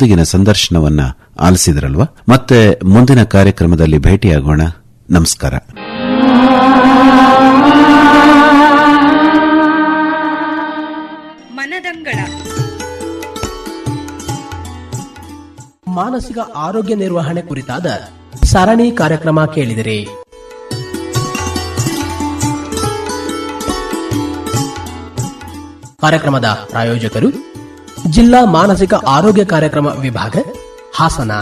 ಇಂದಿನ ಸಂದರ್ಶನವನ್ನ ಆಲಿಸಿದ್ರಲ್ವಾ ಮತ್ತೆ ಮುಂದಿನ ಕಾರ್ಯಕ್ರಮದಲ್ಲಿ ಭೇಟಿಯಾಗೋಣ ನಮಸ್ಕಾರ ಮನದಂಗಳ ಮಾನಸಿಕ ಆರೋಗ್ಯ ನಿರ್ವಹಣೆ ಕುರಿತಾದ ಸರಣಿ ಕಾರ್ಯಕ್ರಮ ಕೇಳಿದಿರಿ ಕಾರ್ಯಕ್ರಮದ ಪ್ರಾಯೋಜಕರು ಜಿಲ್ಲಾ ಮಾನಸಿಕ ಆರೋಗ್ಯ ಕಾರ್ಯಕ್ರಮ ವಿಭಾಗ ಹಾಸನ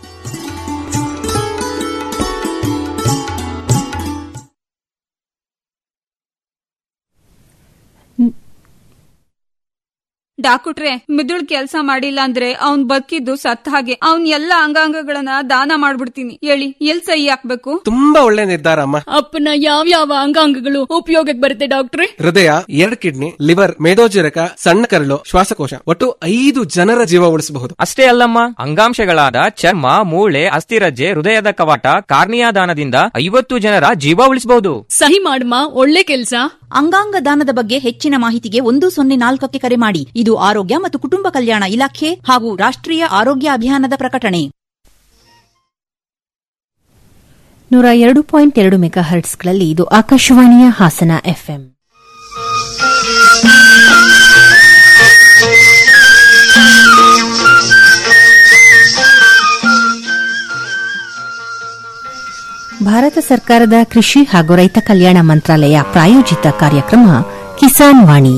ಡಾಕ್ಟ್ರೆ ಮಿದುಳ್ ಕೆಲ್ಸ ಮಾಡಿಲ್ಲ ಅಂದ್ರೆ ಅವ್ನ್ ಬದುಕಿದ್ದು ಸತ್ತ ಹಾಗೆ ಅವ್ನ್ ಎಲ್ಲಾ ಅಂಗಾಂಗಗಳನ್ನ ದಾನ ಮಾಡ್ಬಿಡ್ತೀನಿ ಹೇಳಿ ಎಲ್ ಸಹಿ ಹಾಕ್ಬೇಕು ತುಂಬಾ ಒಳ್ಳೆ ನಿರ್ಧಾರ ಅಮ್ಮ ಅಪ್ಪನ ಯಾವ ಯಾವ ಅಂಗಾಂಗಗಳು ಉಪಯೋಗಕ್ಕೆ ಬರುತ್ತೆ ಡಾಕ್ಟ್ರೆ ಹೃದಯ ಎರಡ್ ಕಿಡ್ನಿ ಲಿವರ್ ಮೇದೋಜರಕ ಸಣ್ಣ ಕರಳು ಶ್ವಾಸಕೋಶ ಒಟ್ಟು ಐದು ಜನರ ಜೀವ ಉಳಿಸಬಹುದು ಅಷ್ಟೇ ಅಲ್ಲಮ್ಮ ಅಂಗಾಂಶಗಳಾದ ಚರ್ಮ ಮೂಳೆ ಅಸ್ಥಿರಜ್ಜೆ ಹೃದಯದ ಕವಾಟ ಕಾರ್ನಿಯಾ ದಾನದಿಂದ ಐವತ್ತು ಜನರ ಜೀವ ಉಳಿಸಬಹುದು ಸಹಿ ಮಾಡಮ್ಮ ಒಳ್ಳೆ ಕೆಲ್ಸ ಅಂಗಾಂಗ ದಾನದ ಬಗ್ಗೆ ಹೆಚ್ಚಿನ ಮಾಹಿತಿಗೆ ಒಂದು ಸೊನ್ನೆ ನಾಲ್ಕಕ್ಕೆ ಕರೆ ಮಾಡಿ ಇದು ಆರೋಗ್ಯ ಮತ್ತು ಕುಟುಂಬ ಕಲ್ಯಾಣ ಇಲಾಖೆ ಹಾಗೂ ರಾಷ್ಟ್ರೀಯ ಆರೋಗ್ಯ ಅಭಿಯಾನದ ಪ್ರಕಟಣೆ ನೂರ ಎರಡು ಪಾಯಿಂಟ್ ಎರಡು ಮೆಗಾ ಹರ್ಟ್ಸ್ಗಳಲ್ಲಿ ಇದು ಆಕಾಶವಾಣಿಯ ಹಾಸನ ಎಫ್ಎಂ ಭಾರತ ಸರ್ಕಾರದ ಕೃಷಿ ಹಾಗೂ ರೈತ ಕಲ್ಯಾಣ ಮಂತ್ರಾಲಯ ಪ್ರಾಯೋಜಿತ ಕಾರ್ಯಕ್ರಮ ಕಿಸಾನ್ ವಾಣಿ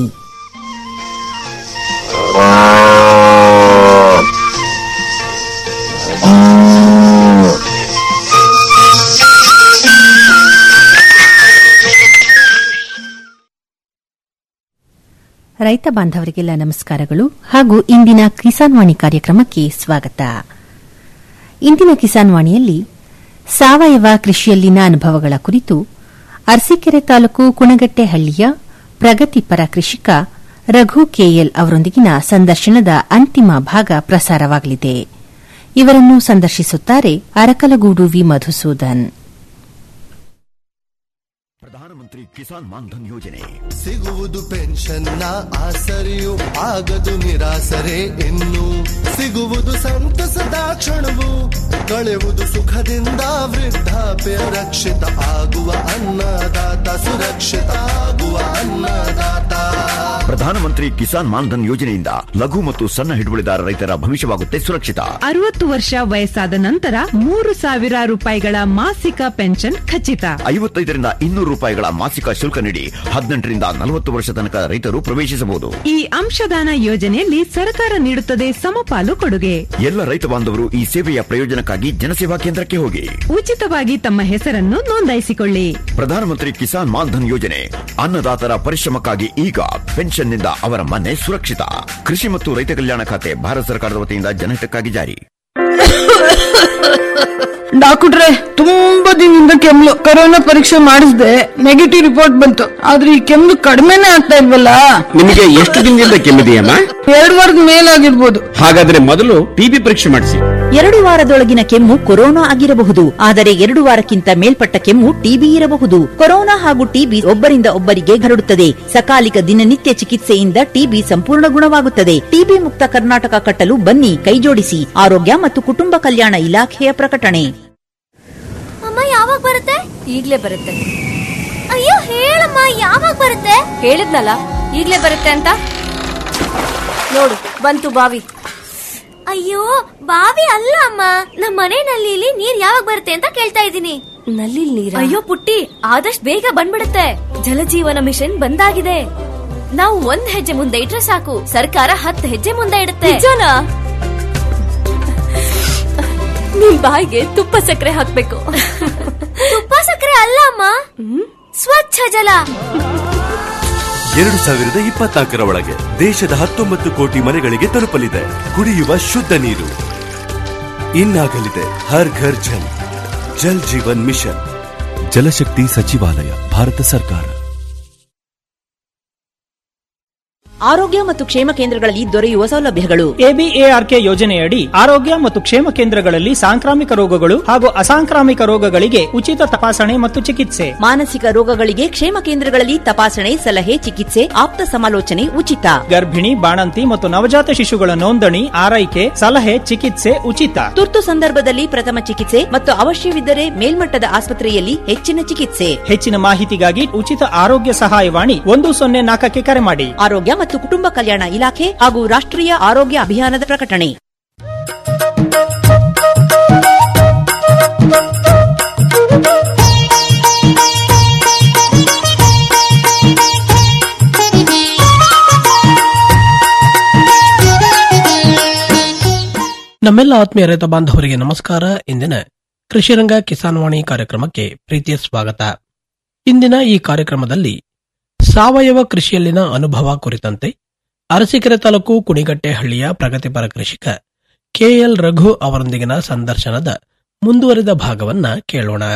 ರೈತ ಬಾಂಧವರಿಗೆಲ್ಲ ನಮಸ್ಕಾರಗಳು ಹಾಗೂ ಇಂದಿನ ಕಿಸಾನ್ ವಾಣಿ ಕಾರ್ಯಕ್ರಮಕ್ಕೆ ಸ್ವಾಗತ ಇಂದಿನ ಕಿಸಾನ್ ವಾಣಿಯಲ್ಲಿ ಸಾವಯವ ಕೃಷಿಯಲ್ಲಿನ ಅನುಭವಗಳ ಕುರಿತು ಅರಸೀಕೆರೆ ತಾಲೂಕು ಕುಣಗಟ್ಟೆಹಳ್ಳಿಯ ಪ್ರಗತಿಪರ ಕೃಷಿಕ ರಘು ಕೆಎಲ್ ಅವರೊಂದಿಗಿನ ಸಂದರ್ಶನದ ಅಂತಿಮ ಭಾಗ ಪ್ರಸಾರವಾಗಲಿದೆ ಇವರನ್ನು ಸಂದರ್ಶಿಸುತ್ತಾರೆ ಅರಕಲಗೂಡು ವಿ ಮಧುಸೂದನ್ ಪ್ರಧಾನಮಂತ್ರಿ ಕಿಸಾನ್ ಮಾನ್ಧನ್ ಯೋಜನೆ ಸಿಗುವುದು ಪೆನ್ಷನ್ನ ಆಸರೆಯು ಆಗದು ನಿರಾಸರೆ ಇನ್ನು ಸಿಗುವುದು ಸಂತಸದ ಕ್ಷಣವು ಕಳೆಯುವುದು ಸುಖದಿಂದ ವೃದ್ಧಾಪ್ಯ ರಕ್ಷಿತ ಆಗುವ ಅನ್ನದಾತ ಸುರಕ್ಷಿತ ಆಗುವ ಅನ್ನದಾತ ಪ್ರಧಾನಮಂತ್ರಿ ಕಿಸಾನ್ ಮಾನ್ಧನ್ ಯೋಜನೆಯಿಂದ ಲಘು ಮತ್ತು ಸಣ್ಣ ಹಿಡುವಳಿದಾರ ರೈತರ ಭವಿಷ್ಯವಾಗುತ್ತೆ ಸುರಕ್ಷಿತ ಅರವತ್ತು ವರ್ಷ ವಯಸ್ಸಾದ ನಂತರ ಮೂರು ಸಾವಿರ ರೂಪಾಯಿಗಳ ಮಾಸಿಕ ಪೆನ್ಷನ್ ಖಚಿತ ಐವತ್ತೈದರಿಂದ ಇನ್ನೂರು ರೂಪಾಯಿಗಳ ಮಾಸಿಕ ಶುಲ್ಕ ನೀಡಿ ಹದಿನೆಂಟರಿಂದ ನಲವತ್ತು ವರ್ಷ ತನಕ ರೈತರು ಪ್ರವೇಶಿಸಬಹುದು ಈ ಅಂಶದಾನ ಯೋಜನೆಯಲ್ಲಿ ಸರ್ಕಾರ ನೀಡುತ್ತದೆ ಸಮಪಾಲು ಕೊಡುಗೆ ಎಲ್ಲ ರೈತ ಬಾಂಧವರು ಈ ಸೇವೆಯ ಪ್ರಯೋಜನಕ್ಕಾಗಿ ಜನಸೇವಾ ಕೇಂದ್ರಕ್ಕೆ ಹೋಗಿ ಉಚಿತವಾಗಿ ತಮ್ಮ ಹೆಸರನ್ನು ನೋಂದಾಯಿಸಿಕೊಳ್ಳಿ ಪ್ರಧಾನಮಂತ್ರಿ ಕಿಸಾನ್ ಮಾನ್ಧನ್ ಯೋಜನೆ ಅನ್ನದಾತರ ಪರಿಶ್ರಮಕ್ಕಾಗಿ ಈಗ ಪೆನ್ಷನ್ನಿಂದ ಅವರ ಮನೆ ಸುರಕ್ಷಿತ ಕೃಷಿ ಮತ್ತು ರೈತ ಕಲ್ಯಾಣ ಖಾತೆ ಭಾರತ ಸರ್ಕಾರದ ವತಿಯಿಂದ ಜನಹಿತಕ್ಕಾಗಿ ಜಾರಿ ಡಾಕ್ಟ್ರೆ ತುಂಬಾ ದಿನದಿಂದ ಕೆಮ್ಮು ಕೊರೋನಾ ಪರೀಕ್ಷೆ ಮಾಡಿಸ್ದೆ ನೆಗೆಟಿವ್ ರಿಪೋರ್ಟ್ ಬಂತು ಆದ್ರೆ ಈ ಕೆಮ್ಮು ಕಡಿಮೆನೇ ಆಗ್ತಾ ಇಲ್ವಲ್ಲ ನಿಮಗೆ ಎಷ್ಟು ದಿನದಿಂದ ಕೆಮ್ಮಿದೆಯಮ್ಮ ಎರಡು ವಾರದ ಮೇಲಾಗಿರ್ಬೋದು ಹಾಗಾದ್ರೆ ಮೊದಲು ಟಿಬಿ ಪರೀಕ್ಷೆ ಮಾಡಿಸಿ ಎರಡು ವಾರದೊಳಗಿನ ಕೆಮ್ಮು ಕೊರೋನಾ ಆಗಿರಬಹುದು ಆದರೆ ಎರಡು ವಾರಕ್ಕಿಂತ ಮೇಲ್ಪಟ್ಟ ಕೆಮ್ಮು ಟಿಬಿ ಇರಬಹುದು ಕೊರೋನಾ ಹಾಗೂ ಟಿಬಿ ಒಬ್ಬರಿಂದ ಒಬ್ಬರಿಗೆ ಹರಡುತ್ತದೆ ಸಕಾಲಿಕ ದಿನನಿತ್ಯ ಚಿಕಿತ್ಸೆಯಿಂದ ಟಿಬಿ ಸಂಪೂರ್ಣ ಗುಣವಾಗುತ್ತದೆ ಟಿಬಿ ಮುಕ್ತ ಕರ್ನಾಟಕ ಕಟ್ಟಲು ಬನ್ನಿ ಕೈಜೋಡಿಸಿ ಆರೋಗ್ಯ ಮತ್ತು ಕುಟುಂಬ ಕಲ್ಯಾಣ ಇಲಾಖೆಯ ಪ್ರಕಟಣೆ ಅಮ್ಮ ಯಾವಾಗ ಬರುತ್ತೆ ಈಗ್ಲೇ ಬರುತ್ತೆ ಅಯ್ಯೋ ಹೇಳಮ್ಮ ಯಾವಾಗ ಬರುತ್ತೆ ಹೇಳಿದ್ನಲ್ಲ ಈಗ್ಲೇ ಬರುತ್ತೆ ಅಂತ ನೋಡು ಬಂತು ಬಾವಿ ಅಯ್ಯೋ ಬಾವಿ ಅಲ್ಲ ಅಮ್ಮ ನಮ್ಮ ಮನೆ ನಲ್ಲಿಲಿ ನೀರ್ ಯಾವಾಗ ಬರುತ್ತೆ ಅಂತ ಕೇಳ್ತಾ ಇದ್ದೀನಿ ನಲ್ಲಿ ನೀರ ಅಯ್ಯೋ ಪುಟ್ಟಿ ಆದಷ್ಟು ಬೇಗ ಬಂದ್ಬಿಡುತ್ತೆ ಜಲಜೀವನ ಮಿಷನ್ ಬಂದಾಗಿದೆ ನಾವು ಒಂದ್ ಹೆಜ್ಜೆ ಮುಂದೆ ಇಟ್ರೆ ಸಾಕು ಸರ್ಕಾರ ಹತ್ತು ಹೆಜ್ಜೆ ಮುಂದೆ ಇಡುತ್ತೆ ನಿಜನಾ ನಿಮ್ ಬಾಯಿಗೆ ತುಪ್ಪ ಸಕ್ಕರೆ ಹಾಕ್ಬೇಕು ತುಪ್ಪ ಸಕ್ಕರೆ ಅಲ್ಲ ಅಮ್ಮ ಸ್ವಚ್ಛ ಜಲ ಎರಡು ಸಾವಿರದ ಇಪ್ಪತ್ನಾಲ್ಕರ ಒಳಗೆ ದೇಶದ ಹತ್ತೊಂಬತ್ತು ಕೋಟಿ ಮನೆಗಳಿಗೆ ತಲುಪಲಿದೆ ಕುಡಿಯುವ ಶುದ್ಧ ನೀರು ಇನ್ನಾಗಲಿದೆ ಹರ್ ಘರ್ ಜಲ್ ಜಲ್ ಜೀವನ್ ಮಿಷನ್ ಜಲಶಕ್ತಿ ಸಚಿವಾಲಯ ಭಾರತ ಸರ್ಕಾರ ಆರೋಗ್ಯ ಮತ್ತು ಕ್ಷೇಮ ಕೇಂದ್ರಗಳಲ್ಲಿ ದೊರೆಯುವ ಸೌಲಭ್ಯಗಳು ಎಬಿಎಆರ್ಕೆ ಯೋಜನೆಯಡಿ ಆರೋಗ್ಯ ಮತ್ತು ಕ್ಷೇಮ ಕೇಂದ್ರಗಳಲ್ಲಿ ಸಾಂಕ್ರಾಮಿಕ ರೋಗಗಳು ಹಾಗೂ ಅಸಾಂಕ್ರಾಮಿಕ ರೋಗಗಳಿಗೆ ಉಚಿತ ತಪಾಸಣೆ ಮತ್ತು ಚಿಕಿತ್ಸೆ ಮಾನಸಿಕ ರೋಗಗಳಿಗೆ ಕ್ಷೇಮ ಕೇಂದ್ರಗಳಲ್ಲಿ ತಪಾಸಣೆ ಸಲಹೆ ಚಿಕಿತ್ಸೆ ಆಪ್ತ ಸಮಾಲೋಚನೆ ಉಚಿತ ಗರ್ಭಿಣಿ ಬಾಣಂತಿ ಮತ್ತು ನವಜಾತ ಶಿಶುಗಳ ನೋಂದಣಿ ಆರೈಕೆ ಸಲಹೆ ಚಿಕಿತ್ಸೆ ಉಚಿತ ತುರ್ತು ಸಂದರ್ಭದಲ್ಲಿ ಪ್ರಥಮ ಚಿಕಿತ್ಸೆ ಮತ್ತು ಅವಶ್ಯವಿದ್ದರೆ ಮೇಲ್ಮಟ್ಟದ ಆಸ್ಪತ್ರೆಯಲ್ಲಿ ಹೆಚ್ಚಿನ ಚಿಕಿತ್ಸೆ ಹೆಚ್ಚಿನ ಮಾಹಿತಿಗಾಗಿ ಉಚಿತ ಆರೋಗ್ಯ ಸಹಾಯವಾಣಿ ಒಂದು ಸೊನ್ನೆ ನಾಲ್ಕಕ್ಕೆ ಕರೆ ಮಾಡಿ ಆರೋಗ್ಯ ಮತ್ತು ಕುಟುಂಬ ಕಲ್ಯಾಣ ಇಲಾಖೆ ಹಾಗೂ ರಾಷ್ಟ್ರೀಯ ಆರೋಗ್ಯ ಅಭಿಯಾನದ ಪ್ರಕಟಣೆ ನಮ್ಮೆಲ್ಲ ಆತ್ಮೀಯ ರೈತ ಬಾಂಧವರಿಗೆ ನಮಸ್ಕಾರ ಇಂದಿನ ಕೃಷಿರಂಗ ಕಿಸಾನ್ವಾಣಿ ಕಾರ್ಯಕ್ರಮಕ್ಕೆ ಪ್ರೀತಿಯ ಸ್ವಾಗತ ಇಂದಿನ ಈ ಕಾರ್ಯಕ್ರಮದಲ್ಲಿ ಸಾವಯವ ಕೃಷಿಯಲ್ಲಿನ ಅನುಭವ ಕುರಿತಂತೆ ಅರಸೀಕೆರೆ ತಾಲೂಕು ಕುಣಿಗಟ್ಟೆ ಹಳ್ಳಿಯ ಪ್ರಗತಿಪರ ಕೃಷಿಕ ಕೆಎಲ್ ರಘು ಅವರೊಂದಿಗಿನ ಸಂದರ್ಶನದ ಮುಂದುವರಿದ ಭಾಗವನ್ನ ಕೇಳೋಣ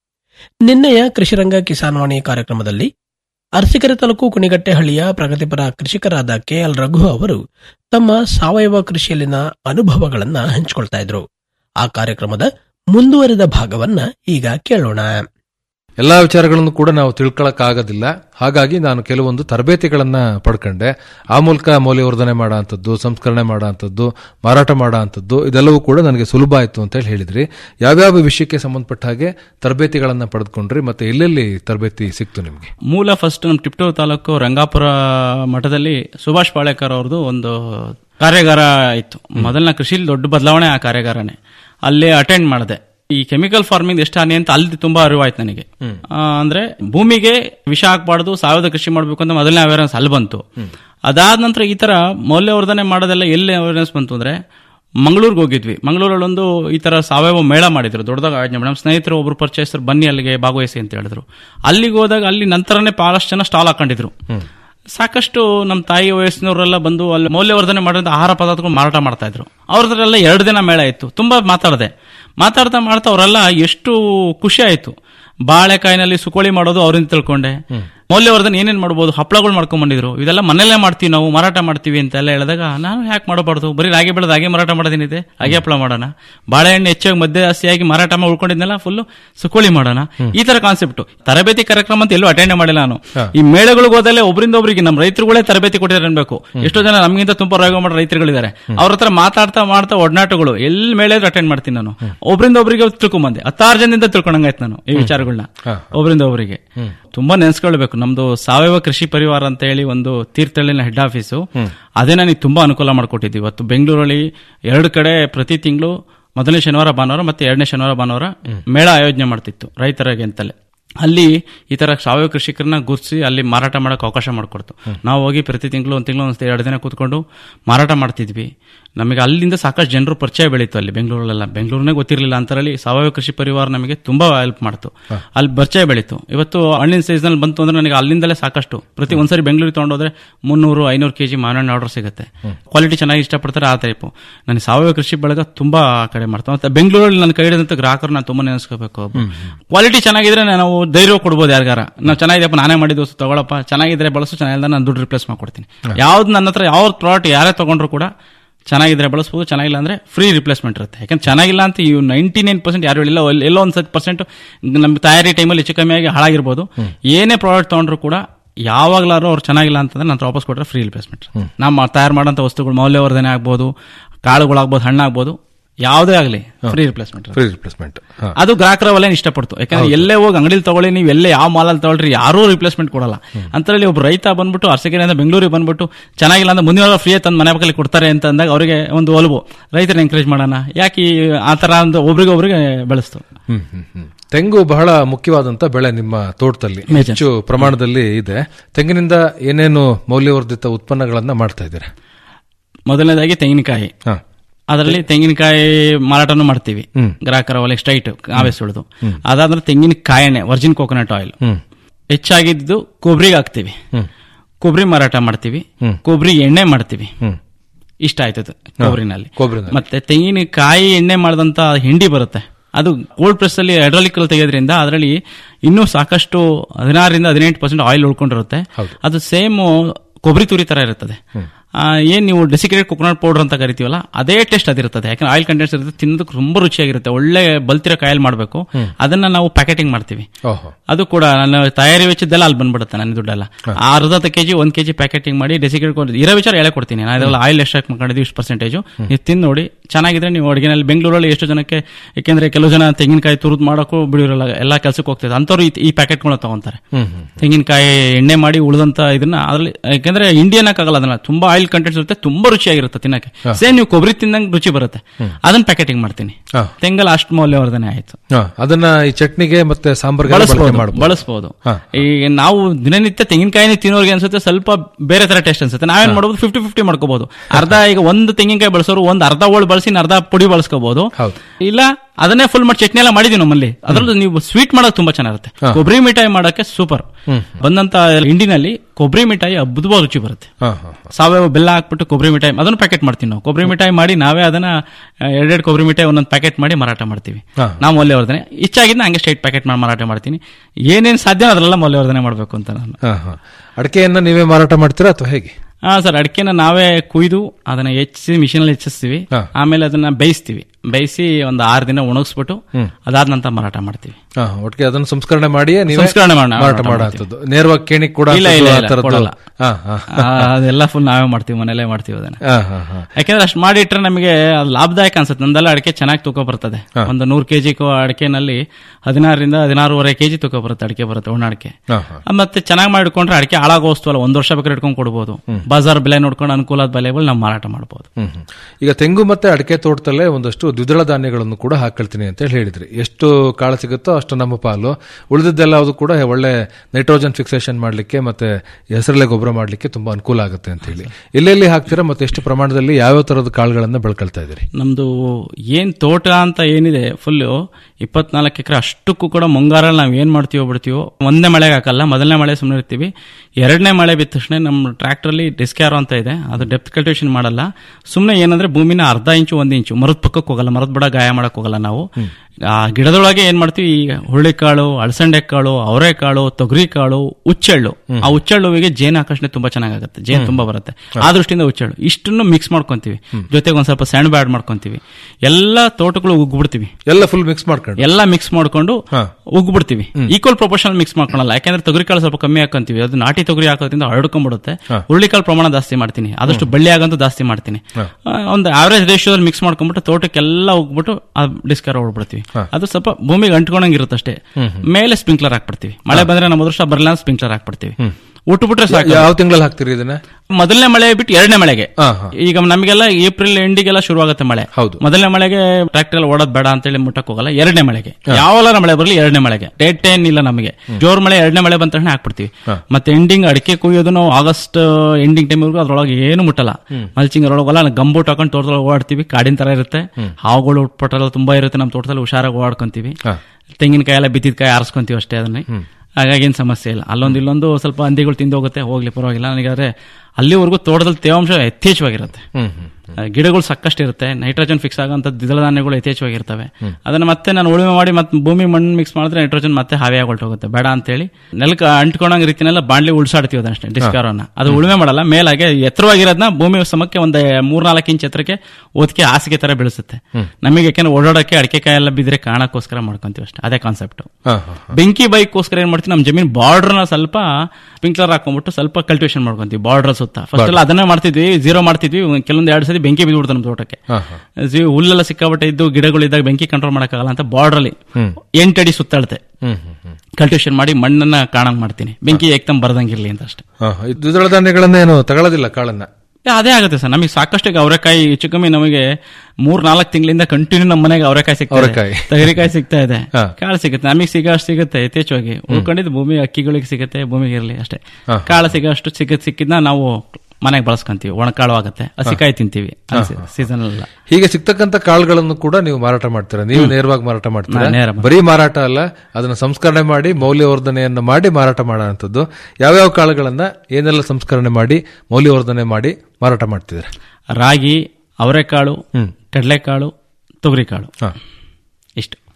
ನಿನ್ನೆಯ ಕೃಷಿರಂಗ ಕಿಸಾನ್ವಾಣಿ ಕಾರ್ಯಕ್ರಮದಲ್ಲಿ ಅರಸೀಕೆರೆ ತಾಲೂಕು ಕುಣಿಗಟ್ಟೆ ಹಳ್ಳಿಯ ಪ್ರಗತಿಪರ ಕೃಷಿಕರಾದ ಕೆಎಲ್ ರಘು ಅವರು ತಮ್ಮ ಸಾವಯವ ಕೃಷಿಯಲ್ಲಿನ ಅನುಭವಗಳನ್ನ ಹಂಚಿಕೊಳ್ತಾ ಇದ್ರು ಆ ಕಾರ್ಯಕ್ರಮದ ಮುಂದುವರಿದ ಭಾಗವನ್ನ ಈಗ ಕೇಳೋಣ ಎಲ್ಲಾ ವಿಚಾರಗಳನ್ನು ಕೂಡ ನಾವು ತಿಳ್ಕೊಳಕ್ಕಾಗೋದಿಲ್ಲ ಹಾಗಾಗಿ ನಾನು ಕೆಲವೊಂದು ತರಬೇತಿಗಳನ್ನ ಪಡ್ಕೊಂಡೆ ಆ ಮೂಲಕ ಮೌಲ್ಯವರ್ಧನೆ ಮಾಡೋ ಅಂಥದ್ದು ಸಂಸ್ಕರಣೆ ಮಾಡೋ ಅಂಥದ್ದು ಮಾರಾಟ ಮಾಡೋ ಅಂಥದ್ದು ಇದೆಲ್ಲವೂ ಕೂಡ ನನಗೆ ಸುಲಭ ಆಯಿತು ಅಂತ ಹೇಳಿ ಹೇಳಿದ್ರಿ ಯಾವ್ಯಾವ ವಿಷಯಕ್ಕೆ ಸಂಬಂಧಪಟ್ಟ ಹಾಗೆ ತರಬೇತಿಗಳನ್ನ ಪಡೆದುಕೊಂಡ್ರಿ ಮತ್ತೆ ಎಲ್ಲೆಲ್ಲಿ ತರಬೇತಿ ಸಿಕ್ತು ನಿಮಗೆ ಮೂಲ ಫಸ್ಟ್ ನಮ್ಮ ಟಿಪ್ಟೂರು ತಾಲೂಕು ರಂಗಾಪುರ ಮಠದಲ್ಲಿ ಸುಭಾಷ್ ಪಾಳೇಕರ್ ಅವ್ರದ್ದು ಒಂದು ಕಾರ್ಯಾಗಾರ ಇತ್ತು ಮೊದಲನ ಕೃಷಿಲಿ ದೊಡ್ಡ ಬದಲಾವಣೆ ಆ ಕಾರ್ಯಾಗಾರನೇ ಅಲ್ಲೇ ಅಟೆಂಡ್ ಮಾಡಿದೆ ಈ ಕೆಮಿಕಲ್ ಫಾರ್ಮಿಂಗ್ ಎಷ್ಟು ಹಾನಿ ಅಂತ ಅಲ್ಲಿ ತುಂಬಾ ಅರಿವಾಯ್ತು ನನಗೆ ಆ, ಅಂದ್ರೆ ಭೂಮಿಗೆ ವಿಷ ಹಾಕ್ಬಾರ್ದು ಸಾವಯವ ಕೃಷಿ ಮಾಡಬೇಕು ಅಂತ ಮೊದಲನೇ ಅವೇರ್ನೆಸ್ ಅಲ್ಲಿ ಬಂತು ಅದಾದ ನಂತರ ಈ ತರ ಮೌಲ್ಯವರ್ಧನೆ ಮಾಡೋದೆಲ್ಲ ಎಲ್ಲಿ ಅವೇರ್ನೆಸ್ ಬಂತು ಅಂದ್ರೆ ಮಂಗಳೂರಿಗೆ ಹೋಗಿದ್ವಿ ಮಂಗಳೂರಲ್ಲಿ ಒಂದು ಈ ತರ ಸಾವಯವ ಮೇಳ ಮಾಡಿದ್ರು ದೊಡ್ಡದಾಗ ಆಯೋಜನೆ ಮಾಡಿ ನಮ್ಮ ಸ್ನೇಹಿತರು ಒಬ್ರು ಪರಿಚಯಸ್ಥರು ಬನ್ನಿ ಅಲ್ಲಿಗೆ ಭಾಗವಹಿಸಿ ಅಂತ ಹೇಳಿದ್ರು ಅಲ್ಲಿಗೆ ಹೋದಾಗ ಅಲ್ಲಿ ನಂತರನೇ ಬಹಳಷ್ಟು ಜನ ಸ್ಟಾಲ್ ಹಾಕೊಂಡಿದ್ರು ಸಾಕಷ್ಟು ನಮ್ಮ ತಾಯಿ ವಯಸ್ಸಿನವರೆಲ್ಲ ಬಂದು ಅಲ್ಲಿ ಮೌಲ್ಯವರ್ಧನೆ ಮಾಡಿದ ಆಹಾರ ಪದಾರ್ಥಗಳು ಮಾರಾಟ ಮಾಡ್ತಾ ಇದ್ರು ಅವ್ರದ್ರೆಲ್ಲ ಎರಡು ದಿನ ಮೇಳ ಇತ್ತು ತುಂಬಾ ಮಾತಾಡಿದೆ ಮಾತಾಡ್ತಾ ಮಾಡ್ತಾ ಅವರೆಲ್ಲ ಎಷ್ಟು ಖುಷಿ ಆಯ್ತು ಬಾಳೆಕಾಯಿನಲ್ಲಿ ಸುಕೋಳಿ ಮಾಡೋದು ಅವರಿಂದ ತಿಳ್ಕೊಂಡೆ ಮೌಲ್ಯವರ್ಧನೆ ಏನೇನ್ ಮಾಡ್ಬೋದು ಹಪ್ಪಳಗಳು ಮಾಡ್ಕೊಂಡ್ ಬಂದಿದ್ರು ಇದೆಲ್ಲ ಮನೆಯಲ್ಲೇ ಮಾಡ್ತೀವಿ ನಾವು ಮಾರಾಟ ಮಾಡ್ತೀವಿ ಅಂತೆಲ್ಲ ಹೇಳಿದಾಗ ನಾನು ಯಾಕೆ ಮಾಡಬಾರ್ದು ಬರೀ ರಾಗಿ ಬೆಳೆದ ಹಾಗೆ ಮಾರಾಟ ಮಾಡೋದೇನಿದೆ ಹಾಗೆ ಹಪ್ಪಳ ಮಾಡೋಣ ಬಾಳೆಹಣ್ಣು ಹೆಚ್ಚಾಗಿ ಮಧ್ಯೆ ಜಾಸ್ತಿಯಾಗಿ ಮಾರಾಟ ಮಾಡಿ ಉಳ್ಕೊಂಡಿದ್ನೆಲ್ಲ ಫುಲ್ ಸುಕೋಳಿ ಮಾಡೋಣ ಈ ತರ ಕಾನ್ಸೆಪ್ಟ್ ತರಬೇತಿ ಕಾರ್ಯಕ್ರಮ ಅಂತ ಎಲ್ಲೂ ಅಟೆಂಡ್ ಮಾಡಿಲ್ಲ ನಾನು ಈ ಮೇಳಗಳಿಗೆ ಹೋದಲ್ಲೇ ಒಬ್ಬರಿಂದ ಒಬ್ಬರಿಗೆ ನಮ್ಮ ರೈತರುಗಳೇ ತರಬೇತಿ ಕೊಟ್ಟಿದ್ದಾರೆ ಅನ್ಬೇಕು ಎಷ್ಟೋ ಜನ ನಮಗಿಂತ ತುಂಬಾ ರೋಗ ಮಾಡೋ ರೈತರುಗಳಿದ್ದಾರೆ ಅವ್ರ ಹತ್ರ ಮಾತಾಡ್ತಾ ಮಾಡ್ತಾ ಒಡನಾಟಗಳು ಎಲ್ಲಿ ಮೇಳೆ ಅಟೆಂಡ್ ಮಾಡ್ತೀನಿ ನಾನು ಒಬ್ಬರಿಂದ ಒಬ್ಬರಿಗೆ ತಿಳ್ಕೊಂಬಂದೆ ಹತ್ತಾರು ಜನದಿಂದ ತಿಳ್ಕೊಂಡಂಗಾಯ್ತು ನಾನು ಈ ವಿಚಾರಗಳನ್ನ ಒಬ್ಬರಿಂದ ಒಬ್ಬರಿಗೆ ತುಂಬಾ ನೆನ್ಸ್ಕೊಳ್ಬೇಕು ನಮ್ದು ಸಾವಯವ ಕೃಷಿ ಪರಿವಾರ ಅಂತ ಹೇಳಿ ಒಂದು ತೀರ್ಥಹಳ್ಳಿನ ಹೆಡ್ ಆಫೀಸು ಅದೇ ನನಗೆ ತುಂಬಾ ಅನುಕೂಲ ಮಾಡಿಕೊಟ್ಟಿದ್ದು ಇವತ್ತು ಬೆಂಗಳೂರಲ್ಲಿ ಎರಡು ಕಡೆ ಪ್ರತಿ ತಿಂಗಳು ಮೊದಲನೇ ಶನಿವಾರ ಭಾನುವಾರ ಮತ್ತೆ ಎರಡನೇ ಶನಿವಾರ ಭಾನುವಾರ ಮೇಳ ಆಯೋಜನೆ ಮಾಡ್ತಿತ್ತು ರೈತರಿಗೆ ಅಂತಲೇ ಅಲ್ಲಿ ಈ ತರ ಸಾವಯವ ಕೃಷಿಕರನ್ನ ಗುರ್ಸಿ ಅಲ್ಲಿ ಮಾರಾಟ ಮಾಡಕ್ಕೆ ಅವಕಾಶ ಮಾಡಿಕೊಡ್ತು ನಾವು ಹೋಗಿ ಪ್ರತಿ ತಿಂಗಳು ಒಂದು ತಿಂಗಳು ಒಂದು ಎರಡು ದಿನ ಕೂತ್ಕೊಂಡು ಮಾರಾಟ ಮಾಡ್ತಿದ್ವಿ ನಮಗೆ ಅಲ್ಲಿಂದ ಸಾಕಷ್ಟು ಜನರು ಪರಿಚಯ ಬೆಳೀತು ಅಲ್ಲಿ ಬೆಂಗಳೂರಲ್ಲೆಲ್ಲ ಬೆಂಗಳೂರಿನೇ ಗೊತ್ತಿರಲಿಲ್ಲ ಅಂತರಲ್ಲಿ ಸಾವಯವ ಕೃಷಿ ಪರಿವಾರ ನಮಗೆ ತುಂಬಾ ಹೆಲ್ಪ್ ಮಾಡ್ತು ಅಲ್ಲಿ ಪರಿಚಯ ಬೆಳೀತು ಇವತ್ತು ಹಣ್ಣಿನ ಸೀಸನ್ ಬಂತು ಅಂದ್ರೆ ನನಗೆ ಅಲ್ಲಿಂದಲೇ ಸಾಕಷ್ಟು ಪ್ರತಿ ಒಂದ್ಸರಿ ಬೆಂಗಳೂರಿಗೆ ತಗೊಂಡೋದ್ರೆ ಮುನ್ನೂರು ಐನೂರು ಕೆಜಿ ಮಾವಿನ ಆರ್ಡರ್ ಸಿಗುತ್ತೆ ಕ್ವಾಲಿಟಿ ಚೆನ್ನಾಗಿ ಇಷ್ಟಪಡ್ತಾರೆ ಆ ಟೈಪು ನನಗೆ ಸಾವಯವ ಕೃಷಿ ಬೆಳೆಗ ತುಂಬಾ ಆ ಕಡೆ ಮಾಡ್ತಾ ಮತ್ತೆ ಬೆಂಗಳೂರಲ್ಲಿ ನನ್ನ ಕೈ ಹಿಡಿದಂತ ಗ್ರಾಹಕರು ನಾನು ತುಂಬಾ ನೆನೆಸ್ಕೋಬೇಕು ಕ್ವಾಲಿಟಿ ಚೆನ್ನಾಗಿದ್ರೆ ನಾವು ಧೈರ್ಯ ಕೊಡ್ಬೋದು ಯಾರಿಗಾರ ನಾವು ಚೆನ್ನಾಗಿದೆಯಪ್ಪ ನಾನೇ ಮಾಡಿದ್ದು ತಗೊಳಪ್ಪ ಚೆನ್ನಾಗಿದ್ರೆ ಬಳಸು ಚೆನ್ನಾಗಿಲ್ಲ ನಾನು ದುಡ್ಡು ರಿಪ್ಲೇಸ್ ಮಾಡ್ಕೊಡ್ತೀನಿ ಯಾವ್ದು ನನ್ನ ಹತ್ರ ಯಾವ ಪ್ರಾಡಕ್ಟ್ ಯಾರೇ ತಗೊಂಡ್ರು ಕೂಡ ಚೆನ್ನಾಗಿದ್ರೆ ಬಳಸ್ಬೋದು ಚೆನ್ನಾಗಿಲ್ಲ ಅಂದ್ರೆ ಫ್ರೀ ರಿಪ್ಲೇಸ್ಮೆಂಟ್ ಇರುತ್ತೆ ಯಾಕಂದ್ರೆ ಚೆನ್ನಾಗಿಲ್ಲ ಅಂತ ಇವು ನೈಂಟಿ ನೈನ್ ಪರ್ಸೆಂಟ್ ಯಾರು ಹೇಳಿಲ್ಲ ಎಲ್- ಎಲ್ಲೋ ಒಂದು ಪರ್ಸೆಂಟ್ ನಮ್ಮ ತಯಾರಿ ಟೈಮಲ್ಲಿ ಹೆಚ್ಚು ಕಮ್ಮಿ ಆಗಿ ಹಾಳಾಗಿರ್ಬೋದು ಏನೇ ಪ್ರಾಡಕ್ಟ್ ತಗೊಂಡ್ರು ಕೂಡ ಯಾವಾಗ್ಲಾರು ಅವ್ರು ಚೆನ್ನಾಗಿಲ್ಲ ಅಂತಂದ್ರೆ ನಾನು ವಾಪಸ್ ಕೊಟ್ಟರೆ ಫ್ರೀ ರಿಪ್ಲೇಸ್ಮೆಂಟ್ ನಾವು ತಯಾರು ಮಾಡೋಂಥ ವಸ್ತುಗಳು ಮೌಲ್ಯವರ್ಧನೆ ಆಗ್ಬೋದು ಕಾಳುಗಳಾಗ್ಬೋದು ಹಣ್ಣಾಗ್ಬೋದು ಯಾವುದೇ ಆಗಲಿ ಫ್ರೀ ರಿಪ್ಲೇಸ್ಮೆಂಟ್ ಫ್ರೀ ರಿಪ್ಲೇಸ್ಮೆಂಟ್ ಅದು ಗ್ರಾಹಕರ ವಲಯ ಇಷ್ಟಪಡ್ತು ಯಾಕಂದ್ರೆ ಎಲ್ಲೇ ಹೋಗಿ ಅಂಗಡಿಲಿ ತಗೊಳ್ಳಿ ನೀವು ಎಲ್ಲೇ ಯಾವ ಮಾಲಲ್ಲಿ ತಗೊಳ್ರಿ ಯಾರೂ ರಿಪ್ಲೇಸ್ಮೆಂಟ್ ಕೊಡಲ್ಲ ಅಂತರಲ್ಲಿ ಒಬ್ಬ ರೈತ ಬಂದ್ಬಿಟ್ಟು ಅರಸಕೆರೆಯಿಂದ ಬೆಂಗಳೂರಿಗೆ ಬಂದ್ಬಿಟ್ಟು ಚೆನ್ನಾಗಿಲ್ಲ ಅಂದ್ರೆ ಮುಂದಿನ ಫ್ರೀ ತಂದು ಮನೆ ಪಕ್ಕದಲ್ಲಿ ಕೊಡ್ತಾರೆ ಅಂತ ಅಂದಾಗ ಅವರಿಗೆ ಒಂದು ಒಲವು ರೈತರನ್ನ ಎಂಕರೇಜ್ ಮಾಡೋಣ ಯಾಕೆ ಈ ಆ ತರ ಒಂದು ಒಬ್ರಿಗೆ ಒಬ್ರಿಗೆ ಬೆಳೆಸ್ತು ಹ್ಮ್ ಹ್ಮ್ ಹ್ಮ್. ತೆಂಗು ಬಹಳ ಮುಖ್ಯವಾದಂತ ಬೆಳೆ ನಿಮ್ಮ ತೋಟದಲ್ಲಿ Major. ಹೆಚ್ಚು ಪ್ರಮಾಣದಲ್ಲಿ ಇದೆ ತೆಂಗಿನಿಂದ ಏನೇನು ಮೌಲ್ಯವರ್ಧಿತ ಉತ್ಪನ್ನಗಳನ್ನ ಮಾಡ್ತಾ ಇದ್ದೀರಾ ಮೊದಲನೇದಾಗಿ ತೆಂಗಿನಕಾಯಿ ಅದರಲ್ಲಿ ತೆಂಗಿನಕಾಯಿ ಮಾರಾಟನೂ ಮಾಡ್ತೀವಿ ಹ್ಮ್. ಗ್ರಾಹಕರ ಒಲೆ ಸ್ಟ್ರೈಟ್ ಕಾವೇ ಸುಳಿದು ಅದಾದ್ರೆ ತೆಂಗಿನಕಾಯಿ ಎಣ್ಣೆ ವರ್ಜಿನ್ ಕೋಕೋನಟ್ ಆಯಿಲ್ ಹ್ಮ್. ಹೆಚ್ಚಾಗಿದ್ದು ಕೊಬ್ಬರಿಗೆ ಹಾಕ್ತಿವಿ ಹ್ಮ್. ಕೊಬ್ಬರಿ ಮಾರಾಟ ಮಾಡ್ತೀವಿ ಹ್ಮ್. ಕೊಬ್ಬರಿ ಎಣ್ಣೆ ಮಾಡ್ತೀವಿ ಹ್ಮ್. ಇಷ್ಟ ಆಯ್ತದೆ ಕೊಬ್ಬರಿನಲ್ಲಿ ಕೊಬ್ಬರಿನಲ್ಲಿ. ಮತ್ತೆ ತೆಂಗಿನಕಾಯಿ ಎಣ್ಣೆ ಮಾಡಿದಂತ ಹಿಂಡಿ ಬರುತ್ತೆ ಅದು ಕೋಲ್ಡ್ ಪ್ರೆಸ್ ಅಲ್ಲಿ ಹೈಡ್ರಾಲಿಕ್ ತೆಗೆಯೋದ್ರಿಂದ ಅದರಲ್ಲಿ ಇನ್ನೂ ಸಾಕಷ್ಟು ಹದಿನಾರರಿಂದ ಹದಿನೆಂಟು ಪರ್ಸೆಂಟ್ ಆಯಿಲ್ ಉಳ್ಕೊಂಡಿರುತ್ತೆ ಅದು ಸೇಮ್ ಕೊಬ್ಬರಿ ತುರಿ ತರ ಇರುತ್ತದೆ ಆ, ಏನ್ ನೀವು ಡೆಸಿಕೇಟೆಡ್ ಕೊಕೊನಟ್ ಪೌಡರ್ ಅಂತ ಕರಿತೀವಲ್ಲ ಅದೇ ಟೇಸ್ಟ್ ಅದಿರುತ್ತದೆ ಯಾಕಂದ್ರೆ ಆಯಿಲ್ ಕಂಟೆಂಟ್ಸ್ ಇರುತ್ತೆ ತಿನ್ನೋದಕ್ಕೆ ತುಂಬಾ ರುಚಿಯಾಗಿರುತ್ತೆ ಒಳ್ಳೆ ಬಲ್ತಿರೋ ಕಾಯಲ್ಲಿ ಮಾಡಬೇಕು ಅದನ್ನ ನಾವು ಪ್ಯಾಕೆಟಿಂಗ್ ಮಾಡ್ತೀವಿ ಓಹೋ ಅದು ಕೂಡ ನನ್ನ ತಯಾರಿ ವೆಚ್ಚದ್ದೆಲ್ಲ ಅಲ್ಲಿ ಬಂದ್ಬಿಡುತ್ತೆ ನನ್ನ ದುಡ್ಡೆಲ್ಲ ಆ ಅರ್ಧ ಕೆಜಿ ಒಂದ್ ಕೆಜಿ ಪ್ಯಾಕೆಟಿಂಗ್ ಮಾಡಿ ಡೆಸಿಕೇಟ್ ಇರೋ ವಿಚಾರ ಹೇಳೇ ಕೊಡ್ತೀನಿ ನಾನು ಇದೆಲ್ಲ ಆಯಿಲ್ ಎಷ್ಟಾಗಿ ಮಾಡ್ಕೊಂಡಿದ್ದೀವಿ ಇಷ್ಟು ಪರ್ಸೆಂಟೇಜು ನೀವು ತಿಂದು ನೋಡಿ ಚೆನ್ನಾಗಿದ್ರೆ ನೀವು ಅಡುಗೆನಲ್ಲಿ ಬೆಂಗಳೂರಲ್ಲಿ ಎಷ್ಟು ಜನಕ್ಕೆ ಯಾಕೆಂದ್ರೆ ಕೆಲವು ಜನ ತೆಂಗಿನಕಾಯಿ ತುರಿದು ಮಾಡೋಕ್ಕೂ ಬಿಡಿರಲ್ಲ ಎಲ್ಲ ಕೆಲಸಕ್ಕೆ ಹೋಗ್ತಿದೆ ಅಂಥವ್ರು ಈ- ಈ ಪ್ಯಾಕೆಟ್ಗಳನ್ನ ತಗೊಂತಾರೆ ಹ್ಮ್ ಹ್ಮ್ ತೆಂಗಿನಕಾಯಿ ಎಣ್ಣೆ ಮಾಡಿ ಉಳಿದಂತ ಇದನ್ನ ಅದ್ರಲ್ಲಿ ಯಾಕಂದ್ರೆ ಇಂಡಿಯನ್ ಆಗಲ್ಲ ಅದನ್ನ ತುಂಬಾ ಆಯಿಲ್ ಕಂಟೆಂಟ್ಸ್ ಇರುತ್ತೆ ತುಂಬಾ ರುಚಿಯಾಗಿರುತ್ತೆ ತಿನ್ನಕ್ಕೆ ಹಾ. ಸೇಮ್ ನೀವು ಕೊಬ್ಬರಿ ತಿಂದಂಗೆ ರುಚಿ ಬರುತ್ತೆ ಅದನ್ನ ಪ್ಯಾಕೆಟಿಂಗ್ ಮಾಡ್ತೀನಿ ಹಾ. ತೆಂಗಲ್ ಅಷ್ಟು ಮೌಲ್ಯವರ್ಧನೆ ಆಯ್ತು ಹಾ, ಅದನ್ನ ಈ ಚಟ್ನಿಗೆ ಮತ್ತೆ ಸಾಂಬಾರ್ಗೆ ಬಳಸ್ಬೋದು ಬಳಕೆ ಮಾಡಬಹುದು ಬಳಸ್ಬೋದು ಹಾ. ಈಗ ನಾವು ದಿನನಿತ್ಯ ತೆಂಗಿನಕಾಯಿ ತಿನ್ನೋರಿಗೆ ಅನ್ಸುತ್ತೆ ಸ್ವಲ್ಪ ಬೇರೆ ತರ ಟೇಸ್ಟ್ ಅನ್ಸುತ್ತೆ ನಾವೇನ್ ಮಾಡ್ಬೋದು ಫಿಫ್ಟಿ ಫಿಫ್ಟಿ ಮಾಡ್ಕೋಬಹುದು ಅರ್ಧ ಈಗ ಒಂದು ತೆಂಗಿನಕಾಯಿ ಬಳಸೋರು ಒಂದ್ ಅರ್ಧ ಹೋಳು ಬಳಸಿ ಇನ್ನು ಅರ್ಧ ಪುಡಿ ಬಳಸ್ಕೋಬಹುದು ಇಲ್ಲ ಅದನ್ನೇ ಫುಲ್ ಮಾಡಿ ಚಟ್ನಿ ಎಲ್ಲ ಮಾಡಿದೀವಿ ನಮ್ಮಲ್ಲಿ ಅದ್ರಲ್ಲೂ ನೀವು ಸ್ವೀಟ್ ಮಾಡೋದು ತುಂಬಾ ಚೆನ್ನಾಗಿರುತ್ತೆ ಹಾ. ಕೊಬ್ಬರಿ ಮಿಠಾಯಿ ಮಾಡಕ್ಕೆ ಸೂಪರ್ ಹ್ಮ್. ಬಂದಂತ ಇಂಡಿನಲ್ಲಿ ಕೊಬ್ಬರಿ ಮಿಠಾಯಿ ಅದ್ಭುತವಾದ ರುಚಿ ಬರುತ್ತೆ ಹಾ, ಹಾ, ಸಾವಯವ ಬೆಲ್ಲ ಹಾಕ್ಬಿಟ್ಟು ಕೊಬ್ಬರಿ ಮಿಠಾಯಿ ಅದನ್ನು ಪ್ಯಾಕೆಟ್ ಮಾಡ್ತೀವಿ ನಾವು ಕೊಬ್ಬರಿ ಮಿಠಾಯಿ ಮಾಡಿ ನಾವೇ ಅದನ್ನ ಆ, ಎರಡೆರಡು ಕೊಬ್ಬರಿ ಮಿಠಾಯಿ ಒಂದೊಂದು ಪ್ಯಾಕೆಟ್ ಮಾಡಿ ಮಾರಾಟ ಮಾಡ್ತೀವಿ ಹಾ. ನಾವು ಮೌಲ್ಯವರ್ಧನೆ ಇಚ್ಛಾಗಿದ್ದ ಹಂಗೆ ಸ್ಟ್ರೈಟ್ ಪ್ಯಾಕೆಟ್ ಮಾಡಿ ಮಾರಾಟ ಮಾಡ್ತೀನಿ ಏನೇನು ಸಾಧ್ಯ ಅದರೆಲ್ಲ ಮೌಲ್ಯವರ್ಧನೆ ಮಾಡಬೇಕು ಅಂತ ನಾನು ಹಾ, ಹಾ. ಅಡಿಕೆಯನ್ನ ನೀವೇ ಮಾರಾಟ ಮಾಡ್ತೀರಾ ಅಥವಾ ಹೇಗೆ ಹಾ ಸರ್ ಅಡಿಕೆನ ನಾವೇ ಕುಯ್ದು ಅದನ್ನ ಹೆಚ್ಚಿಸಿ ಮಿಷಿನ್ ಅಲ್ಲಿ ಹೆಚ್ಚಿಸ್ತೀವಿ ಹಾ. ಆಮೇಲೆ ಅದನ್ನ ಬೇಯಿಸ್ತೀವಿ ಬೇಯಿಸಿ ಒಂದು ಆರು ದಿನ ಒಣಗಿಸ್ಬಿಟ್ಟು ಹ್ಮ್. ಅದಾದ ನಂತರ ಮಾರಾಟ ಮಾಡ್ತೀವಿ ಹಾ, ಒಟ್ಟಿಗೆ ಅದನ್ನು ಸಂಸ್ಕರಣೆ ಮಾಡಿಯೇ ನೀವು ಸಂಸ್ಕರಣೆ ಮಾಡಿ ನಾವು ಮಾರಾಟ ಮಾರಾಟ ಮಾಡುವಂಥದ್ದು ನೇರವಾಗಿ ಕೇಣಿಗೆ ಕೂಡ ಇಲ್ಲ ಇಲ್ಲ ಇಲ್ಲ, ಥರದ್ದು- ಕೊಡಲ್ಲ. ಹಾ, ಹಾ. ಆ, ಅದೆಲ್ಲ ಫುಲ್ ನಾವೇ ಮಾಡ್ತೀವಿ ಮನೇಲೆ ಮಾಡ್ತೀವಿ ಅದನ್ನ ಹಾ, ಹಾ, ಹಾ. ಯಾಕೆಂದ್ರೆ ಅಷ್ಟು ಮಾಡಿಟ್ರೆ ನಮಗೆ ಅದು ಲಾಭದಾಯಕ ಅನ್ಸುತ್ತೆ ನಂದೆಲ್ಲ ಅಡಿಕೆ ಚೆನ್ನಾಗಿ ತೂಕ ಬರ್ತದೆ ಹಾ. ಒಂದು ನೂರು ಕೆಜಿ ಅಡಿಕೆನಲ್ಲಿ ಹದಿನಾರರಿಂದ ಹದಿನಾರೂವರೆ ಕೆಜಿ ತೂಕ ಬರುತ್ತೆ ಅಡಿಕೆ ಬರುತ್ತೆ ಒಣ ಅಡಿಕೆ ಹಾ, ಹಾ. ಆ, ಮತ್ತೆ ಚೆನ್ನಾಗಿ ಮಾಡಿಕೊಂಡ್ರೆ ಅಡಿಕೆ ಹಾಳಾಗೋ ವಸ್ತು ಅಲ್ಲ ಒಂದ್ ವರ್ಷ ಬೇಕಾದ್ರೆ ಇಟ್ಕೊಂಡು ಕೊಡ್ಬೋದು ಹ್ಮ್. ಬಾಜಾರ್ ಬೆಲೆ ನೋಡ್ಕೊಂಡು ಅನುಕೂಲದ ಬೆಲೆಗಳು ನಾವು ಮಾರಾಟ ಮಾಡ್ಬೋದು ಹ್ಮ್, ಹ್ಮ್. ಈಗ ತೆಂಗು ಮತ್ತೆ ಅಡಿಕೆ ತೋಟದಲ್ಲೇ ಒಂದಷ್ಟು ದ್ವಿದಳ ಧಾನ್ಯಗಳನ್ನು ಕೂಡ ಹಾಕೊಳ್ತೀನಿ ಅಂತ ಹೇಳಿ ಹೇಳಿದ್ರಿ ಎಷ್ಟು ಕಾಳು ಸಿಗುತ್ತೋ ಅಷ್ಟು ನಮ್ಮ ಪಾಲು ಉಳಿದಿದ್ದೆಲ್ಲ ಅದು ಕೂಡ ಒಳ್ಳೆ ನೈಟ್ರೋಜನ್ ಫಿಕ್ಸೇಷನ್ ಮಾಡ್ಲಿಕ್ಕೆ ಮತ್ತೆ ಹೆಸರಲ್ಲೇ ಗೊಬ್ಬರ ಮಾಡ್ಲಿಕ್ಕೆ ತುಂಬಾ ಅನುಕೂಲ ಆಗುತ್ತೆ ಅಂತ ಹೇಳಿ ಎಲ್ಲೆಲ್ಲಿ ಹಾಕ್ತೀರಾ ಮತ್ತೆ ಎಷ್ಟು ಪ್ರಮಾಣದಲ್ಲಿ ಯಾವ್ಯಾವ ತರದ ಕಾಳುಗಳನ್ನ ಬೆಳ್ಕೊಳ್ತಾ ಇದ್ದೀರಿ ನಮ್ದು ಏನ್ ತೋಟ ಅಂತ ಏನಿದೆ ಫುಲ್ ಇಪ್ಪತ್ನಾಲ್ಕು ಎಕರೆ ಅಷ್ಟಕ್ಕೂ ಕೂಡ ಮುಂಗಾರಲ್ಲಿ ನಾವು ಏನ್ ಮಾಡ್ತೀವೋ ಬಿಡ್ತೀವೋ ಒಂದೇ ಮಳೆಗೆ ಹಾಕಲ್ಲ ಮೊದಲನೇ ಮಳೆ ಸುಮ್ಮನೆ ಇರ್ತೀವಿ ಎರಡನೇ ಮಳೆ ಬಿದ್ದ ತಕ್ಷಣ ನಮ್ಮ ಟ್ರ್ಯಾಕ್ಟರ್ಲಿ ಡಿಸ್ಕ್ಯಾರೋ ಅಂತ ಇದೆ ಅದು ಡೆಪ್ತ್ ಕಲ್ಟಿವೇಶನ್ ಮಾಡಲ್ಲ ಸುಮ್ಮನೆ ಏನಂದ್ರೆ ಭೂಮಿನ ಅರ್ಧ ಇಂಚು ಒಂದು ಇಂಚು ಮರದ ಪಕ್ಕಕ್ಕೆ ಹೋಗಲ್ಲ ಮರದ ಬುಡ ಗಾಯ ಮಾಡಕ್ ಹೋಗಲ್ಲ ನಾವು ಆ ಗಿಡದೊಳಗೆ ಏನ್ ಮಾಡ್ತೀವಿ ಈಗ ಹುರುಳಿಕಾಳು ಅಳಸಂಡೆ ಕಾಳು ಅವರೆಕಾಳು ತೊಗರಿ ಕಾಳು ಉಚ್ಚೆಳ್ಳು ಆ ಉಚ್ಚೆಳ್ಳುವಿಗೆ ಜೇನು ಆಕರ್ಷಣೆ ತುಂಬಾ ಚೆನ್ನಾಗುತ್ತೆ ಜೇನು ತುಂಬಾ ಬರುತ್ತೆ ಆ ದೃಷ್ಟಿಯಿಂದ ಉಚ್ಚೆಳ್ಳು ಇಷ್ಟನ್ನು ಮಿಕ್ಸ್ ಮಾಡ್ಕೊಂತೀವಿ ಜೊತೆಗೆ ಒಂದ್ ಸ್ವಲ್ಪ ಸೆಣಬು ಆಡ್ ಮಾಡ್ಕೊಂತೀವಿ ಎಲ್ಲ ತೋಟಗಳು ಉಗ್ಬಿಡ್ತೀವಿ ಎಲ್ಲ ಫುಲ್ ಮಿಕ್ಸ್ ಮಾಡ್ಕೊಂಡು ಎಲ್ಲ ಮಿಕ್ಸ್ ಮಾಡ್ಕೊಂಡು ಉಗ್ಬಿಡ್ತೀವಿ ಈಕ್ವಲ್ ಪ್ರೊಪೋರ್ಷನ್ ಮಿಕ್ಸ್ ಮಾಡ್ಕೊಳಲ್ಲ ಯಾಕಂದ್ರೆ ತೊಗರಿ ಕಾಳು ಸ್ವಲ್ಪ ಕಮ್ಮಿ ಹಾಕೊಂತೀವಿ ಅದು ನಾಟಿ ತೊಗರಿ ಹಾಕೋದ್ರಿಂದ ಹರಡ್ಕೊಂಡ್ಬಿಡುತ್ತೆ ಹುರುಳಿಕಾಳು ಪ್ರಮಾಣ ಜಾಸ್ತಿ ಮಾಡ್ತೀನಿ ಆದಷ್ಟು ಬಳ್ಳಿ ಆಗಂತೂ ಜಾಸ್ತಿ ಮಾಡ್ತೀನಿ ಆ, ಒಂದು ಆವರೇಜ್ ರೇಷಿಯೋದಲ್ಲಿ ಮಿಕ್ಸ್ ಮಾಡ್ಕೊಂಡ್ಬಿಟ್ಟು ತೋಟಕ್ಕೆಲ್ಲ ಉಗ್ಬಿಟ್ಟು ಡಿಸ್ಕರ್ ಹೊಡ್ಬಿಡ್ತೀವಿ ಅದು ಸ್ವಲ್ಪ ಭೂಮಿಗೆ ಅಂಟ್ಕೊಂಡಂಗೆ ಇರುತ್ತೆ ಅಷ್ಟೇ ಮೇಲೆ ಸ್ಪ್ರಿಂಕ್ಲರ್ ಹಾಕ್ಬಿಡ್ತೀವಿ ಮಳೆ ಬಂದ್ರೆ ನಮ್ಮ ಅದೃಷ್ಟ ಬರಲ್ಲ ಸ್ಪ್ರಿಂಕ್ಲರ್ ಹಾಕ್ಬಿಡ್ತೀವಿ ಉಟ್ಬಿಟ್ರೆ ಸಾಕು ಯಾವ ತಿಂಗಳಲ್ಲಿ ಹಾಕ್ತೀರಿ ಇದನ್ನ ಮೊದಲನೇ ಮಳೆ ಬಿಟ್ಟು ಎರಡನೇ ಮಳೆಗೆ ಹಾ, ಹಾ. ಈಗ ನಮಗೆಲ್ಲ ಏಪ್ರಿಲ್ ಎಂಡಿಗೆಲ್ಲ ಶುರುವಾಗುತ್ತೆ ಮಳೆ ಹೌದು. ಮೊದಲನೇ ಮಳೆಗೆ ಟ್ರಾಕ್ಟರ್ ಎಲ್ಲ ಓಡೋದ್ ಬೇಡ ಅಂತೇಳಿ ಮುಟ್ಟಕ್ ಹೋಗಲ್ಲ ಎರಡನೇ ಮಳೆಗೆ ಯಾವಲ್ಲ ಮಳೆ ಬರಲಿ ಎರಡನೇ ಮಳೆಗೆ ಡೇಟ್ ಏನ್ ಇಲ್ಲ ನಮಗೆ ಜೋರ್ ಮಳೆ ಎರಡನೇ ಮಳೆ ಬಂದ ತಕ್ಷಣ ಹಾಕ್ಬಿಡ್ತೀವಿ ಮತ್ತೆ ಎಂಡಿಂಗ್ ಅಡಿಕೆ ಕುಯ್ಯೋದು ನಾವು ಆಗಸ್ಟ್ ಎಂಡಿಂಗ್ ಟೈಮ್ವರೆಗೂ ಅದ್ರೊಳಗೆ ಏನು ಮುಟ್ಟಲ್ಲ ಮಲ್ಚಿಂಗ್ ಅದ್ರೊಳಗೆಲ್ಲ ಗಂಬೂಟ್ ಹಾಕೊಂಡು ತೋಟದೊಳಗೆ ಓಡಾಡ್ತೀವಿ ಕಾಡಿನ ತರ ಇರುತ್ತೆ ಹಾವುಗಳು ಉಟ್ಪಟ್ಟೆಲ್ಲ ತುಂಬಾ ಇರುತ್ತೆ ನಮ್ಮ ತೋಟದಲ್ಲಿ ಹುಷಾರಾಗಿ ಓಡಾಡ್ಕೊಂತೀವಿ ತೆಂಗಿನಕಾಯಿ ಎಲ್ಲ ಬಿತ್ತಿದ ಕಾಯಿ ಆರಿಸ್ಕೊಂತೀವಿ ಅಷ್ಟೇ ಅದನ್ನೇ ಹಾಗಾಗಿ ಏನು ಸಮಸ್ಯೆ ಇಲ್ಲ ಅಲ್ಲೊಂದು ಇಲ್ಲೊಂದು ಸ್ವಲ್ಪ ಹಂದಿಗಳು ತಿಂದು ಹೋಗುತ್ತೆ ಹೋಗ್ಲಿ ಪರವಾಗಿಲ್ಲ ನನಗಾದ್ರೆ ಅಲ್ಲಿವರೆಗೂ ತೋಟದಲ್ಲಿ ತೇವಾಂಶ ಯಥೇಚ್ಛವಾಗಿರುತ್ತೆ ಹ್ಮ್, ಹ್ಮ್. ಆ, ಗಿಡಗಳು ಸಾಕಷ್ಟು ಇರುತ್ತೆ ನೈಟ್ರೋಜನ್ ಫಿಕ್ಸ್ ಆಗೋಂಥ ದ್ವಿದಳ ಧಾನ್ಯಗಳು ಯಥೇಚ್ಛವಾಗಿರ್ತವೆ ಅದನ್ನ ಮತ್ತೆ ನಾನು ಉಳುಮೆ ಮಾಡಿ ಮತ್ತೆ ಭೂಮಿ ಮಣ್ಣು ಮಿಕ್ಸ್ ಮಾಡಿದ್ರೆ ನೈಟ್ರೋಜನ್ ಮತ್ತೆ ಹಾವಿಯಾಗಿ ಹೊರಟೋಗುತ್ತೆ ಬೇಡ ಅಂತೇಳಿ ನೆಲಕ್ಕೆ ಅಂಟ್ಕೊಂಡಂಗ ರೀತಿನೆಲ್ಲ ಬಾಂಡ್ಲಿ ಉಳ್ಸಾಡ್ತೀವಿ ಅದಷ್ಟೇ ಡಿಸ್ಕಾರನ್ನ ಅದು ಉಳುಮೆ ಮಾಡಲ್ಲ ಮೇಲಾಗೆ ಎತ್ತರವಾಗಿರೋದನ್ನ ಭೂಮಿ ಸಮಕ್ಕೆ ಒಂದು ಮೂರ್ನಾಲ್ಕು ಇಂಚ್ ಎತ್ತರಕ್ಕೆ ಓದ್ಕೆ ಹಾಸಿಗೆ ತರ ಬೆಳೆಸುತ್ತೆ ನಮಗೆ ಯಾಕೆಂದ್ರೆ ಓಡಾಡಕ್ಕೆ ಅಡಿಕೆ ಕಾಯಿ ಎಲ್ಲ ಬಿದ್ರೆ ಕಾಣಕ್ಕೋಸ್ಕರ ಮಾಡ್ಕೊಂತೀವಿ ಅಷ್ಟೇ ಅದೇ ಕಾನ್ಸೆಪ್ಟ್ ಹಾ, ಹಾ, ಬೆಂಕಿ ಬೈಕ್ಗೋಸ್ಕರ ಏನ್ ಮಾಡ್ತೀವಿ ನಮ್ಮ ಜಮೀನ್ ಬಾರ್ಡರ್ನ ಸ್ವಲ್ಪ ಸ್ಪ್ರಿಂಕ್ಲರ್ ಹಾಕೊಂಡ್ಬಿಟ್ಟು ಸ್ವಲ್ಪ ಕಲ್ಟಿವೇಶನ್ ಮಾಡ್ಕೊಂತೀವಿ ಬಾರ್ಡರ್ ಸುತ್ತ ಫಸ್ಟ್ ಎಲ್ಲ ಅದನ್ನೇ ಮಾಡ್ತಿದ್ವಿ ಜೀರೋ ಮಾಡ್ತಿದ್ವಿ ಕೆಲವೊಂದು ಎರಡು ಸರಿ ಬೆಂಕಿ ಬಿದ್ಬಿಡ್ತು ನಮ್ಮ ತೋಟಕ್ಕೆ ಹಾ, ಹಾ. ಜೀ- ಹುಲ್ಲೆಲ್ಲ ಸಿಕ್ಕಾಪಟ್ಟೆ ಇದ್ದು ಗಿಡಗಳು ಇದ್ದಾಗ ಬೆಂಕಿ ಕಂಟ್ರೋಲ್ ಮಾಡಕ್ಕಾಗಲ್ಲ ಅಂತ ಬಾರ್ಡ್ರಲ್ಲಿ ಹ್ಮ್. ಎಂಟಡಿ ಸುತ್ತಾಡುತ್ತೆ ಹ್ಮ್, ಹ್ಮ್, ಹ್ಮ್. ಕಲ್ಟಿವೇಶನ್ ಮಾಡಿ ಮಣ್ಣನ್ನ ಕಾಣಂಗ್ ಮಾಡ್ತೀನಿ ಬೆಂಕಿ ಏಕ್ದಮ್ ಬರ್ದಂಗಿರ್ಲಿ ಅಂತ ಅಷ್ಟೇ ಹಾ, ಈ ದ್ವಿದಳ ಧಾನ್ಯಗಳನ್ನೇನು ತಗೊಳ್ಳೋದಿಲ್ಲ ಕಾಳನ್ನ ಏ, ಅದೇ ಆಗುತ್ತೆ ಸರ್ ನಮಗೆ ಸಾಕಷ್ಟು ಈಗ ಅವರೆಕಾಯಿ ಹೆಚ್ಚು ಕಮ್ಮಿ ನಮಗೆ ಮೂರ್ ನಾಲ್ಕು ತಿಂಗಳಿಂದ ಕಂಟಿನ್ಯೂ ನಮ್ಮ ಮನೆಗೆ ಅವರೆಕಾಯಿ ಸಿಗ್ತಾ ಇದೆ ಅವರೆಕಾಯಿ. ತಗರಿಕಾಯಿ ಸಿಗ್ತಾ ಇದೆ ಹಾ. ಕಾಳು ಸಿಗುತ್ತೆ ನಮಗೆ ಸಿಗೋ ಅಷ್ಟು ಸಿಗುತ್ತೆ ಯಥೇಚ್ಛವಾಗಿ ಉಳ್ಕೊಂಡಿದ್ದು ಭೂಮಿ ಅಕ್ಕಿಗಳಿಗೆ ಸಿಗುತ್ತೆ ಭೂಮಿಗೆ ಇರಲಿ ಅಷ್ಟೇ ಹಾ. ಕಾಳು ಸಿಗೋ ಅಷ್ಟು ಸಿಕ್ಕ ಸಿಕ್ಕಿದ್ನ ನಾವು ಮನೆಗೆ ಬಳಸ್ಕೊಂತೀವಿ ಒಣಕಾಳು ಆಗುತ್ತೆ ಹಸಿಕಾಯಿ ತಿಂತೀವಿ ಹಾ. ಸೀಸನ್ ಎಲ್ಲ ಹೀಗೆ ಸಿಗ್ತಕ್ಕಂತ ಕಾಳುಗಳನ್ನು ಕೂಡ ನೀವು ಮಾರಾಟ ಮಾಡ್ತೀರಾ ನೀವು ನೇರವಾಗಿ ಮಾರಾಟ ಮಾಡ್ತೀರಾ ನಾ ನೇರ ಮಾರಾಟ. ಬರೀ ಮಾರಾಟ ಅಲ್ಲ ಅದನ್ನ ಸಂಸ್ಕರಣೆ ಮಾಡಿ ಮೌಲ್ಯವರ್ಧನೆಯನ್ನ ಮಾಡಿ ಮಾರಾಟ ಮಾಡೋಂಥದ್ದು ಯಾವ್ಯಾವ ಕಾಳುಗಳನ್ನ ಏನೆಲ್ಲ ಸಂಸ್ಕರಣೆ ಮಾಡಿ ಮೌಲ್ಯವರ್ಧನೆ ಮಾಡಿ ಮಾರಾಟ ಮಾಡ್ತಿದ್ರೆ ರಾಗಿ ಅವರೆಕಾಳು ಕಡಲೆಕಾಳು ತೊಗರಿಕಾಳು ಹಾ. ಇಷ್ಟು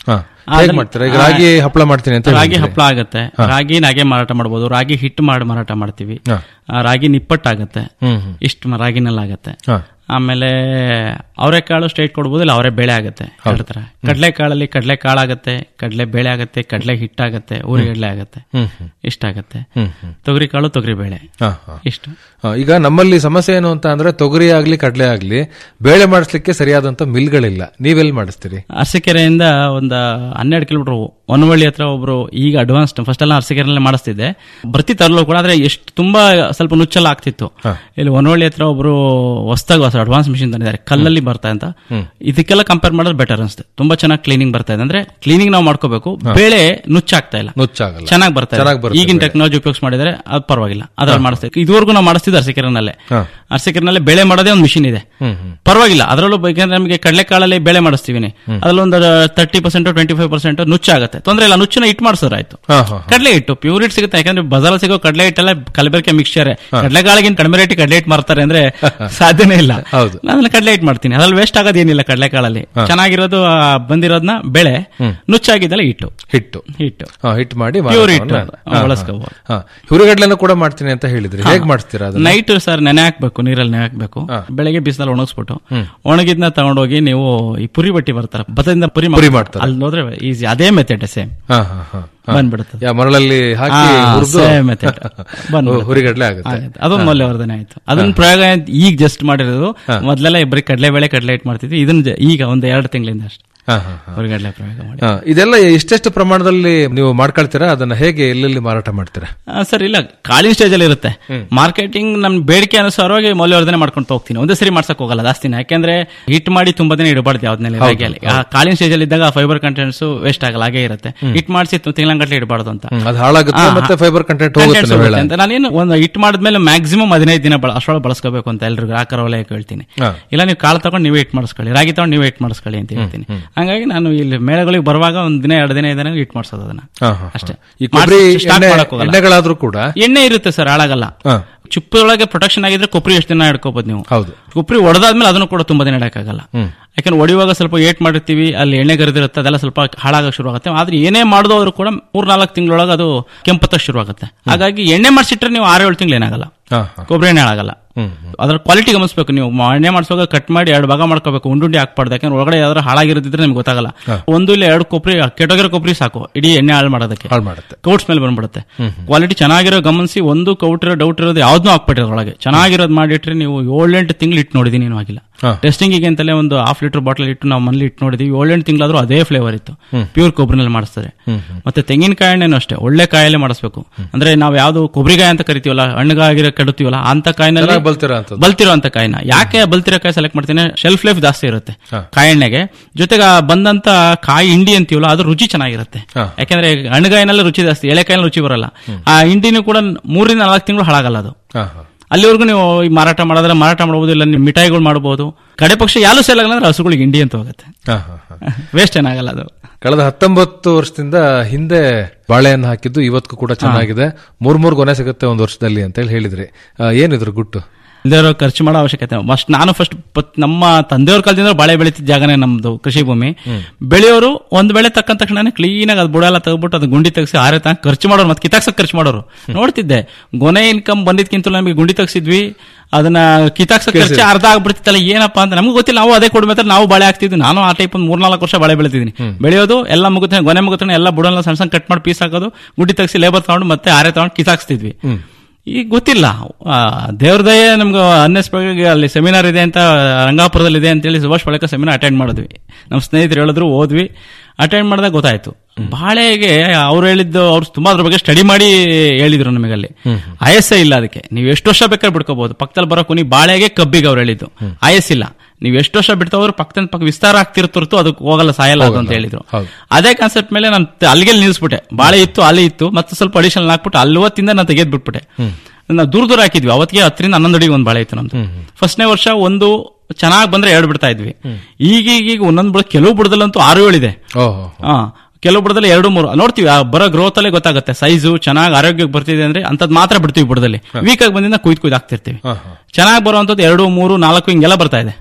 ಹಾ. ಹೇಗ್ ಮಾಡ್ತೀರಾ? ಈಗ ರಾಗಿ ಹಪ್ಪಳ ಮಾಡ್ತೀನಿ ಅಂತ ರಾಗಿ ಹೇಳಿದ್ರಿ. ಹಪ್ಪಳ ಆಗುತ್ತೆ ಹಾ. ರಾಗಿ ನಾಗೆ ಮಾರಾಟ ಮಾಡಬಹುದು ರಾಗಿ ಹಿಟ್ಟು ಮಾಡಿ ಮಾರಾಟ ಮಾಡ್ತೀವಿ ಹಾ. ಆ, ರಾಗಿ ನಿಪ್ಪಟ್ಟಾಗತ್ತೆ ಹ್ಮ್, ಹ್ಮ್. ಇಷ್ಟು ಮ- ರಾಗಿನೆಲ್ಲ ಆಗತ್ತೆ ಹಾ. ಆಮೇಲೆ ಅವರೆಕಾಳು ಸ್ಟ್ರೈಟ್ ಕೊಡ್ಬೋದು ಇಲ್ಲ ಅವರೇ ಬೇಳೆ ಆಗುತ್ತೆ ಎರಡು ತರ ಕಡಲೆಕಾಳಲ್ಲಿ ಕಡಲೆ ಕಾಳು ಆಗತ್ತೆ ಕಡಲೆ ಬೇಳೆ ಆಗತ್ತೆ ಕಡಲೆ ಹಿಟ್ಟಾಗತ್ತೆ ಊರಿಗಡ್ಲೆ ಆಗತ್ತೆ ಹ್ಮ್, ಹ್ಮ್. ಇಷ್ಟಾಗತ್ತೆ ಹ್ಮ್, ಹ್ಮ್. ತೊಗರಿ ಕಾಳು ತೊಗರಿ ಬೇಳೆ ಹಾ, ಹಾ. ಇಷ್ಟು ಹಾ, ಈಗ ನಮ್ಮಲ್ಲಿ ಸಮಸ್ಯೆ ಏನು ಅಂತ ಅಂದ್ರೆ ತೊಗರಿ ಆಗ್ಲಿ ಕಡಲೆ ಆಗ್ಲಿ ಬೇಳೆ ಮಾಡಿಸ್ಲಿಕ್ಕೆ ಸರಿಯಾದಂತ ಮಿಲ್ಗಳಿಲ್ಲ ನೀವೆಲ್ಲಿ ಮಾಡಿಸ್ತೀರಿ ಅರಸೀಕೆರೆಯಿಂದ ಒಂದು ಹನ್ನೆರಡು ಕಿಲೋಮೀಟರ್ ಹೊನ್ನವಳ್ಳಿ ಹತ್ರ ಒಬ್ರು ಈಗ ಅಡ್ವಾನ್ಸ್ ಫಸ್ಟ್ ಎಲ್ಲ ಅರಸೀಕೆರೆಯಲ್ಲೇ ಮಾಡಿಸ್ತಿದ್ದೆ ಬರ್ತಿ ತರಲು ಕೂಡ ಆದ್ರೆ ಎಷ್ಟು ತುಂಬಾ ಸ್ವಲ್ಪ ನುಚ್ಚೆಲ್ಲ ಆಗ್ತಿತ್ತು ಇಲ್ಲಿ ಹೊನ್ನವಳ್ಳಿ ಹತ್ರ ಒಬ್ರು ಹೊಸದಾಗಿ ಹೊಸ ಅಡ್ವಾನ್ಸ್ ಮಿಷಿನ್ ತಂದಿದ್ದಾರೆ ಕಲ್ಲಲ್ಲಿ ಬರ್ತಾ ಅಂತ ಹ್ಮ್. ಇದಕ್ಕೆಲ್ಲ ಕಂಪೇರ್ ಮಾಡಿದ್ರೆ ಬೆಟರ್ ಅನ್ಸುತ್ತೆ ತುಂಬಾ ಚೆನ್ನಾಗಿ ಕ್ಲೀನಿಂಗ್ ಬರ್ತಾ ಇದೆ ಅಂದ್ರೆ ಕ್ಲೀನಿಂಗ್ ನಾವು ಮಾಡ್ಕೋಬೇಕು ಹಾ. ಬೇಳೆ ನುಚ್ಚಾಗ್ತಾ ಇಲ್ಲ ನುಚ್ಚಾಗಲ್ಲ. ಚೆನ್ನಾಗಿ ಬರ್ತಾ ಚೆನ್ನಾಗ್ ಇದೆ ಬರುತ್ತೆ ಈಗಿನ ಬೇಳೆ. ಟೆಕ್ನಾಲಜಿ ಉಪಯೋಗಿಸ್ ಮಾಡಿದ್ರೆ ಅದು ಪರವಾಗಿಲ್ಲ ಅದ್ರಲ್ಲಿ ಮಾಡಿಸ್ತೀವಿ ಇದುವರೆಗೂ ನಾವು ಮಾಡಿಸ್ತಿದ್ದು ಅರಸೀಕೆರೆನಲ್ಲೇ ಹಾ. ಅರಸೀಕೆರೆನಲ್ಲೇ ಬೇಳೆ ಮಾಡೋದೇ ಒಂದು ಮಿಷಿನ್ ಇದೆ ಹ್ಮ್, ಹ್ಮ್. ಪರವಾಗಿಲ್ಲ ಅದರಲ್ಲೂ ಬೇಕಂದ್ರೆ ನಮಗೆ ಕಡಲೆಕಾಳಲ್ಲಿ ಬೇಳೆ ಮಾಡಿಸ್ತೀವಿ ಅದ್ರಲ್ಲಿ ಒಂದು thirty percent twenty five percent ನುಚ್ಚಾಗುತ್ತೆ ತೊಂದ್ರೆ ಇಲ್ಲ ನುಚ್ಚನ್ನ ಇಟ್ಟು ಮಾಡಿಸಿದ್ರೆ ಆಯ್ತು ಹಾ, ಹಾ, ಹಾ. ಕಡಲೆ ಹಿಟ್ಟು ಪ್ಯೂರ್ ಹಿಟ್ ಸಿಗುತ್ತೆ ಯಾಕಂದ್ರೆ ಬಜಾರ್ ಸಿಗೋ ಕಡಲೆ ಹಿಟ್ಟೆಲ್ಲ ಕಲಬೆರಕೆ ಮಿಕ್ಸ್ಚರ್ ಕಡಲೆಕಾಳಿಗಿಂತ ಕಡಿಮೆ ರೇಟ್ ಕಡಲೆ ಹಿಟ್ಟು ಮಾರ್ತಾರೆ ಅಂದ್ರೆ ಸಾಧ್ಯನೇ ಇಲ್ಲ ಹೌದು. ನಾನು ಕಡಲೆ ಹಿಟ್ಟು ಮಾಡ್ತೀನಿ ಅದ್ರಲ್ಲಿ ವೇಸ್ಟ್ ಆಗೋದೇನಿಲ್ಲ ಕಡಲೆಕಾಳಲ್ಲಿ ಹಾ. ಚೆನ್ನಾಗಿರೋದು ಆ, ಬಂದಿರೋದನ್ನ ಬೆಳೆ ಹ್ಮ್. ನುಚ್ಚಾಗಿದ್ದಲ್ಲ ಹಿಟ್ಟು ಹಿಟ್ಟು ಹಿಟ್ಟು ಹಾ, ಹಿಟ್ಟು ಮಾಡಿ Pure ಮಾರಾಟವನ್ನ- ಹಿಟ್ಟು ಹಾ, ಹಾ. ಬಳಸ್ಕೋಬಹುದು. ಹಾ. ಹುರಿಗಡ್ಲೆನೂ ಕೂಡ ಮಾಡ್ತೀನಿ ಅಂತ ಹೇಳಿದ್ರಿ ಹೇಗ್ ಮಾಡ್ತೀರಾ ಅದನ್ನ ನೈಟ್ ಸರ್ ನೆನೆ ಹಾಕ್ಬೇಕು ನೀರಲ್ಲಿ ನೆನೆ ಹಾಕ್ಬೇಕು ಬೆಳಗ್ಗೆ ಬಿಸಿಲಲ್ಲಿ ಒಣಗಿಸ್ಬಿಟ್ಟು ಒಣಗಿದ್ನ ತಗೊಂಡೋಗಿ ನೀವು ಈ ಪುರಿ ಬಟ್ಟಿ ಬರ್ತಾರೆ ಭತ್ತದಿಂದ ಪುರಿ ಪುರಿ ಮಾಡ್ತಾರೆ. ಮಾಡ್ತಾರೆ. ಅಲ್ಲಿ ಹೋದ್ರೆ ಈಸಿ ಅದೇ ಮೆಥಡ್ ಸೇಮ್ ಹಾ, ಹಾ, ಹಾ, ಹಾ. ಬಂದ್ಬಿಡುತ್ತೆ ಯಾ, ಮರಳಲ್ಲಿ ಹಾಕಿ ಹಾ, ಹುರ್ದು same method. ಬಂದ್ಬಿಡುತ್ತೆ. ಹುರಿಗಡ್ಲೆ ಆಗುತ್ತೆ ಆಗುತ್ತೆ. ಅದೊಂದು ಮೌಲ್ಯವರ್ಧನೆ ಆಯ್ತು ಅದನ್ನ ಪ್ರಯೋಗ ಈಗ ಜಸ್ಟ್ ಮಾಡಿರೋದು ಮೊದಲೆಲ್ಲ ಬರೀ ಕಡಲೆ ಬೇಳೆ ಕಡಲೆ ಹಿಟ್ಟು ಮಾಡ್ತಿದ್ವಿ ಇದನ್ನ ಜ- ಈಗ ಒಂದು ಎರಡು ತಿಂಗಳಿಂದ ಅಷ್ಟೇ ಹಾ, ಹಾ, ಹಾ. ಹುರಿಗಡ್ಲೆ ಪ್ರಯೋಗ ಮಾಡಿ ಹಾ, ಇದೆಲ್ಲ ಎಷ್ಟೆಷ್ಟು ಪ್ರಮಾಣದಲ್ಲಿ ನೀವು ಮಾಡ್ಕೊಳ್ತೀರಾ ಅದನ್ನ ಹೇಗೆ ಎಲ್ಲೆಲ್ಲಿ ಮಾರಾಟ ಮಾಡ್ತೀರಾ ಆ, ಸರ್ ಇಲ್ಲ ಕಾಳಿನ ಸ್ಟೇಜ್ ಅಲ್ಲಿ ಇರುತ್ತೆ ಮಾರ್ಕೆಟಿಂಗ್ ನಮ್ ಬೇಡಿಕೆ ಅನುಸಾರವಾಗಿ ಮೌಲ್ಯವರ್ಧನೆ ಮಾಡ್ಕೊಂಡು ಹೋಗ್ತೀನಿ ಒಂದೇ ಸರಿ ಮಾಡ್ಸಕ್ ಹೋಗಲ್ಲ ಜಾಸ್ತಿನ ಯಾಕಂದ್ರೆ ಹಿಟ್ ಮಾಡಿ ತುಂಬಾ ದಿನ ಇಡಬಾರ್ದು ಯಾವ್ದನ್ನೆಲ್ಲ ಹೌದು, ರಾಗಿಯಲ್ಲಿ ಆ ಕಾಳಿನ ಸ್ಟೇಜ್ ಅಲ್ಲಿ ಇದ್ದಾಗ ಫೈಬರ್ ಕಂಟೆಂಟ್ಸ್ ವೇಸ್ಟ್ ಆಗಲ್ಲ ಹಾಗೆ ಇರುತ್ತೆ ಹಿಟ್ ಮಾಡಿಸಿ ತಿಂಗಳಂಗಟ್ಲೆ ಇಡಬಾರ್ದು ಅಂತ ಹ್ಮ್, ಅದು ಹಾಳಾಗುತ್ತೆ ಆ, ಮತ್ತೆ ಫೈಬರ್ ಕಂಟೆಂಟ್ ಹೋಗುತ್ತೆ contents ನಾವೆಲ್ಲ. ಹೋಗುತ್ತೆ ಅಂತ ನಾನೇನು ಒಂದು ಹಿಟ್ ಮಾಡಿದ್ಮೇಲೆ ಮ್ಯಾಕ್ಸಿಮಮ್ ಹದಿನೈದು ದಿನ ಬಳ- ಅಷ್ಟರೊಳಗೆ ಬಳಸ್ಕೋಬೇಕು ಅಂತ ಎಲ್ರಿಗೂ ಗ್ರಾಹಕರ ವಲಯಕ್ಕೆ ಹೇಳ್ತೀನಿ ಹಾ. ಇಲ್ಲ ನೀವು ಕಾಳು ತಗೊಂಡು ನೀವೇ ಹಿಟ್ ಮಾಡಿಸ್ಕೊಳ್ಳಿ ರಾಗಿ ತಗೊಂಡು ನೀವೇ ಹಿಟ್ ಮಾಡಿಸ್ಕೊಳ್ಳಿ ಅಂತ ಹೇಳ್ತೀನಿ ಹ್ಮ್. ಹಂಗಾಗಿ ನಾನು ಇಲ್ಲಿ ಮೇಳಗಳಿಗೆ ಬರುವಾಗ ಒಂದ್ ದಿನ ಎರಡು ದಿನ ಇದನ್ನ ಹಿಟ್ ಮಾಡಿಸೋದು ಅದನ್ನ ಹಾ, ಹಾ, ಹಾ. ಅಷ್ಟೇ ಈ ಕೊಬ್ಬರಿ ಮಾಡ್ಸಿ start ಎಣ್ಣೆ- ಮಾಡಕ್ ಹೋಗಲ್ಲ. ಎಣ್ಣೆಗಳಾದ್ರೂ ಕೂಡ ಎಣ್ಣೆ ಇರುತ್ತೆ ಸರ್ ಹಾಳಾಗಲ್ಲ ಹಾ. ಚಿಪ್ಪದೊಳಗೆ ಪ್ರೊಟೆಕ್ಷನ್ ಆಗಿದ್ರೆ ಕೊಬ್ಬರಿ ಎಷ್ಟು ದಿನ ಇಡ್ಕೋಬಹುದು ನೀವು ಹೌದು ಕೊಬ್ಬರಿ ಹೊಡೆದಾದ್ಮೇಲೆ ಅದನ್ನು ಕೂಡ ತುಂಬಾ ದಿನ ಇಡಕ್ಕಾಗಲ್ಲ ಹ್ಮ್. ಯಾಕಂದ್ರೆ ಹೊಡಿಯುವಾಗ ಸ್ವಲ್ಪ ಏಟ್ ಮಾಡಿರ್ತೀವಿ ಅಲ್ಲಿ ಎಣ್ಣೆ ಗರಿದಿರುತ್ತೆ ಅದೆಲ್ಲ ಸ್ವಲ್ಪ ಹಾಳಾಗಕ್ಕೆ ಶುರು ಆಗುತ್ತೆ ಆದ್ರೆ ಏನೇ ಮಾಡಿದವರು ಕೂಡ ಮೂರ್ನಾಲ್ಕು ತಿಂಗಳೊಳಗೆ ಅದು ಕೆಂಪತ್ತಕ್ಕೆ ಶುರು ಆಗುತ್ತೆ ಹಾಗಾಗಿ ಎಣ್ಣೆ ಮಾಡಿಸಿಟ್ರೆ ನೀವು ಆರು ಏಳು ತಿಂಗಳು ಏನಾಗಲ್ಲ ಹಾ, ಹಾ. ಕೊಬ್ಬರಿ ಎಣ್ಣೆ ಹಾಳಾಗಲ್ಲ ಹ್ಮ್, ಅದ್ರ ಕ್ವಾಲಿಟಿ ಗಮನಿಸಬೇಕು ನೀವು ಮ- ಎಣ್ಣೆ ಮಾಡಿಸುವಾಗ ಕಟ್ ಮಾಡಿ ಎರಡು ಭಾಗ ಮಾಡ್ಕೋಬೇಕು ಉಂಡುಂಡಿ ಹಾಕ್ಬಾರ್ದು ಯಾಕಂದ್ರೆ ಒಳಗಡೆ ಯಾವ್ದಾರು ಹಾಳಾಗಿರೋದಿದ್ರೆ ನಿಮ್ಗೆ ಗೊತ್ತಾಗಲ್ಲ ಹಾ. ಒಂದು ಇಲ್ಲ ಎರಡು ಕೊಬ್ಬರಿ ಕೆಟ್ಟೋಗಿರೋ ಕೊಬ್ಬರಿ ಸಾಕು ಇಡೀ ಎಣ್ಣೆ ಹಾಳು ಮಾಡೋದಕ್ಕೆ ಹಾಳು ಮಾಡುತ್ತೆ ಕೌಟ್ಸ್ ಮೇಲೆ ಬಂದ್ಬಿಡುತ್ತೆ ಹ್ಮ್, ಕ್ವಾಲಿಟಿ ಚೆನ್ನಾಗಿರೋ ಗಮನಿಸಿ ಒಂದು ಕೌಟಿರೋ ಡೌಟ್ ಇರೋದು ಯಾವ್ದನ್ನೂ ಹಾಕ್ಬಿಟ್ಟಿರೋ ಒಳಗೆ ಚೆನ್ನಾಗಿರೋದು ಮಾಡಿಟ್ರೆ ನೀವು ಏಳೆಂಟು ತಿಂಗಳು ಇಟ್ಟು ನೋಡಿದೀನಿ ಏನು ಆಗಿಲ್ಲ ಹಾ. ಟೆಸ್ಟಿಂಗಿಗೆ ಅಂತಲೇ ಒಂದು ಹಾಫ್ ಲೀಟರ್ ಬಾಟಲ್ ಇಟ್ಟು ನಾವು ಮನೇಲಿ ಇಟ್ಟು ನೋಡಿದ್ವಿ ಏಳೆಂಟು ತಿಂಗಳಾದ್ರೂ ಅದೇ ಫ್ಲೇವರ್ ಇತ್ತು ಹ್ಮ್. ಪ್ಯೂರ್ ಕೊಬ್ಬರಿನಲ್ಲಿ ಮಾಡಿಸ್ತಾರೆ ಹ್ಮ್, ಹ್ಮ್. ಮತ್ತೆ ತೆಂಗಿನಕಾಯಿ ಎಣ್ಣೆನೂ ಅಷ್ಟೇ ಒಳ್ಳೆ ಕಾಯಲ್ಲೇ ಮಾಡಿಸ್ಬೇಕು ಅಂದ್ರೆ ನಾವು ಯಾವ್ದು ಕೊಬ್ಬರಿಕಾಯಿ ಅಂತ ಕರಿತೀವಲ್ಲ ಹಣ್ಣುಗಾಗಿರೋ ಕೆಡುತ್ತೀವಲ್ಲ ಅಂತ ಕಾಯಿನಲ್ಲಿ ಚೆನ್ನಾಗ್ ಬಲ್ತಿರೋ ಅಂಥದ್ದು. ಬಲ್ತಿರೋ ಅಂತ ಕಾಯಿನ ಯಾಕೆ ಬಲ್ತಿರೋ ಕಾಯಿ ಸೆಲೆಕ್ಟ್ ಮಾಡ್ತೀನಿ ಶೆಲ್ಫ್ ಲೈಫ್ ಜಾಸ್ತಿ ಇರುತ್ತೆ ಹಾ. ಕಾಯಿ ಎಣ್ಣೆಗೆ ಜೊತೆಗೆ ಆ ಬಂದಂತ ಕಾಯಿ ಹಿಂಡಿ ಅಂತೀವಲ್ಲ ಅದು ರುಚಿ ಚೆನ್ನಾಗಿರುತ್ತೆ ಹಾ. ಯಾಕಂದ್ರೆ ಹಣ್ಣುಗಾಯಿನಲ್ಲಿ ರುಚಿ ಜಾಸ್ತಿ ಎಳೆಕಾಯಿನಲ್ಲಿ ರುಚಿ ಬರಲ್ಲ ಆ ಹಿಂಡಿನೂ ಕೂಡ ಮೂರಿಂದ ನಾಲ್ಕು ತಿಂಗಳು ಹಾಳಾಗಲ್ಲ ಅದು ಹಾ, ಹಾ. ಅಲ್ಲಿವರೆಗೂ ನೀವು ಈ ಮಾರಾಟ ಮಾಡಿದ್ರೆ ಮಾರಾಟ ಮಾಡಬಹುದು ಇಲ್ಲ ನೀವು ಮಿಠಾಯಿಗಳು ಮಾಡಬಹುದು ಕಡೆ ಪಕ್ಷ ಯಾರು ಸೇಲ್ ಆಗಲ್ಲ ಅಂದ್ರೆ ಹಸುಗಳಿಗೆ ಹಿಂಡಿ ಅಂತ ಹೋಗುತ್ತೆ ಹಾ, ಹಾ, ಹಾ. ವೇಸ್ಟ್ ಏನಾಗಲ್ಲ ಅದು ಕಳೆದ ಹತ್ತೊಂಬತ್ತು ವರ್ಷದಿಂದ ಹಿಂದೆ ಬಾಳೆಹಣ್ಣು ಹಾಕಿದ್ದು ಇವತ್ತು ಕೂಡ ಚೆನ್ನಾಗಿದೆ ಮೂರ್ ಮೂರ್ ಗೊನೆ ಸಿಗುತ್ತೆ ಒಂದು ವರ್ಷದಲ್ಲಿ ಅಂತ ಹೇಳಿ ಹೇಳಿದ್ರಿ ಆ, ಏನಿದ್ರ ಗುಟ್ಟು ಇಲ್ದಿರೋ ಖರ್ಚು ಮಾಡೋ ಅವಶ್ಯಕತೆ ಫಸ್ಟ್ ನಾನು ಫಸ್ಟ್ ನಮ್ಮ ತಂದೆಯವ್ರ ಕಾಲದಿಂದ ಬಾಳೆ ಬೆಳೀತಿದ್ದ ಜಾಗನೇ ನಮ್ದು ಕೃಷಿ ಭೂಮಿ ಬೆಳೆಯೋರು ಒಂದ್ ಬೆಳೆ ತಕ್ಕಂತ ತಕ್ಷಣ ಕ್ಲೀನ್ ಆಗಿ ಅದು ಬುಡೆಲ್ಲ ತೆಗೆದ್ಬಿಟ್ಟು ಅದು ಗುಂಡಿ ತೆಗ್ಸಿ ಆರೆ ತನಕ ಖರ್ಚು ಮಾಡೋರು ಮತ್ತೆ ಕಿತಾಕ್ಸಕ್ ಖರ್ಚು ಮಾಡೋರು ನೋಡ್ತಿದ್ದೆ ಗೊನೆ ಇನ್ಕಮ್ ಬಂದಿದ್ಕಿಂತ ನಮಗೆ ಗುಂಡಿ ತೆಗ್ಸಿದ್ವಿ ಅದನ್ನ ಕಿತಾಕ್ಸಕ್ ಖರ್ಚು ಕೇಳ್ಸಿದ್ವಿ. ಅರ್ಧ ಆಗ್ಬಿಡ್ತಿತ್ತಲ್ಲ ಏನಪ್ಪಾ ಅಂತ ನಮ್ಗೆ ಗೊತ್ತಿಲ್ಲ ನಾವು ಅದೇ ಕೊಡ್ಬೇಕಾದ್ರೆ ನಾವು ಬಾಳೆ ಹಾಕ್ತಿದ್ವಿ ನಾನು ಆ ಟೈಪ್ ಒಂದು ಮೂರ್ನಾಲ್ಕು ವರ್ಷ ಬಾಳೆ ಬೆಳಿತಿದ್ದೀನಿ ಬೆಳೆಯೋದು ಎಲ್ಲ ಮುಗಿತಾನೆ ಗೊನೆ ಮುಗಿತಾನೆ ಎಲ್ಲ ಬುಡಲ್ಲ ಸಣ್ಣ ಸಣ್ಣ ಕಟ್ ಮಾಡಿ ಪೀಸ್ ಹಾಕೋದು ಗುಂಡಿ ತೆಗ್ಸಿ ಲೇಬರ್ ತಗೊಂಡು ಮತ್ತೆ ಆರೆ ತಗೊಂಡು ಕಿತಾಕ್ಸ್ತಿದ್ವಿ ಈಗ ಗೊತ್ತಿಲ್ಲ ಆ, ದೇವ್ರ ದಯೆ ನಮ್ಗೆ ಅನ್ನೆಸ್ಪೆಕ್ಟ್ ಅಲ್ಲಿ ಸೆಮಿನಾರ್ ಇದೆ ಅಂತ ರಂಗಾಪುರದಲ್ಲಿ ಇದೆ ಅಂತೇಳಿ ಸುಭಾಷ್ ಬಳಿಕ ಸೆಮಿನಾರ್ ಅಟೆಂಡ್ ಮಾಡಿದ್ವಿ ನಮ್ಮ ಸ್ನೇಹಿತರು ಹೇಳಿದ್ರು ಓದ್ವಿ ಅಟೆಂಡ್ ಮಾಡಿದಾಗ ಗೊತ್ತಾಯ್ತು ಬಾಳೆಗೆ ಅವ್ರು ಹೇಳಿದ್ದು ಅವ್ರು ತುಂಬಾ ಅದ್ರ ಬಗ್ಗೆ ಸ್ಟಡಿ ಮಾಡಿ ಹೇಳಿದ್ರು ನಮಗೆ ಅಲ್ಲಿ ಆಯಸ್ಸೇ ಇಲ್ಲ ಅದಕ್ಕೆ ನೀವು ಎಷ್ಟು ವರ್ಷ ಬೇಕಾದ್ರೆ ಬಿಡ್ಕೋಬಹುದು ಪಕ್ಕದಲ್ಲಿ ಬರೋ ಕುನಿ ಬಾಳೆಗೆ ಕಬ್ಬಿಗೆ ಅವ್ರು ಹೇಳಿದ್ದು ಆಯಸ್ ಇಲ್ಲ ನೀವು ಎಷ್ಟು ವರ್ಷ ಬಿಡ್ತಾವ್ರು ಪಕ್ಕದ ಪಕ್ಕ ವಿಸ್ತಾರ ಆಗ್ತಿರ್ತುರ್ತು ಅದಕ್ಕೆ ಹೋಗಲ್ಲ ಸಾಯಲ್ಲ ಅದು ಅಂತ ಹೇಳಿದ್ರು ಹೌದು. ಅದೇ ಕಾನ್ಸೆಪ್ಟ್ ಮೇಲೆ ನಾನು ತ- ಅಲ್ಲಿಗೆ ನಿಲ್ಲಿಸ್ಬಿಟ್ಟೆ ಬಾಳೆ ಇತ್ತು ಅಲ್ಲಿ ಇತ್ತು ಮತ್ತೆ ಸ್ವಲ್ಪ ಅಡಿಷನಲ್ ಹಾಕ್ಬಿಟ್ಟು ಅಲ್ವತ್ತಿಂದ ನಾನು ತೆಗೆದ್ ಬಿಟ್ಬಿಟ್ಟೆ ನಾವು ದೂರ ದೂರ ಹಾಕಿದ್ವಿ ಅವತ್ತಿಗೆ ಹತ್ತರಿಂದ ಹನ್ನೊಂದು ಅಡಿಗೆ ಒಂದು ಬಾಳೆ ಇತ್ತು ನಮ್ದು ಫಸ್ಟ್ನೇ ವರ್ಷ ಒಂದು ಚೆನ್ನಾಗಿ ಬಂದ್ರೆ ಎರಡು ಬಿಡ್ತಾ ಇದ್ವಿ ಈಗ ಈಗ ಈಗ ಒಂದೊಂದು ಬುಡ ಕೆಲವು ಬುಡದಲ್ಲಂತೂ ಆರು ಏಳಿದೆ ಓಹೋ ಹಾ ಕೆಲವು ಬುಡದಲ್ಲಿ ಎರಡು ಮೂರು ನೋಡ್ತೀವಿ ಆ ಬರೋ ಗ್ರೋತ್ ಅಲ್ಲೇ ಗೊತ್ತಾಗುತ್ತೆ ಸೈಜು ಚೆನ್ನಾಗಿ ಆರೋಗ್ಯಕ್ಕೆ ಬರ್ತಿದೆ ಅಂದ್ರೆ ಅಂತದ್ ಮಾತ್ರ ಬಿಡ್ತೀವಿ ಬುಡದಲ್ಲಿ ವೀಕ್ ಆಗಿ ಬಂದಿಂದ ಕುಯ್ದು ಕುಯ್ದು ಹಾಕ್ತಿರ್ತೀವಿ ಚೆನ್ನಾಗಿ ಬರುವಂತದ್ದು ಎರಡು ಮೂರು ನಾಲ್ಕು ಹಿಂಗೆಲ್ಲ ಬರ್ತಾ ಇದೆ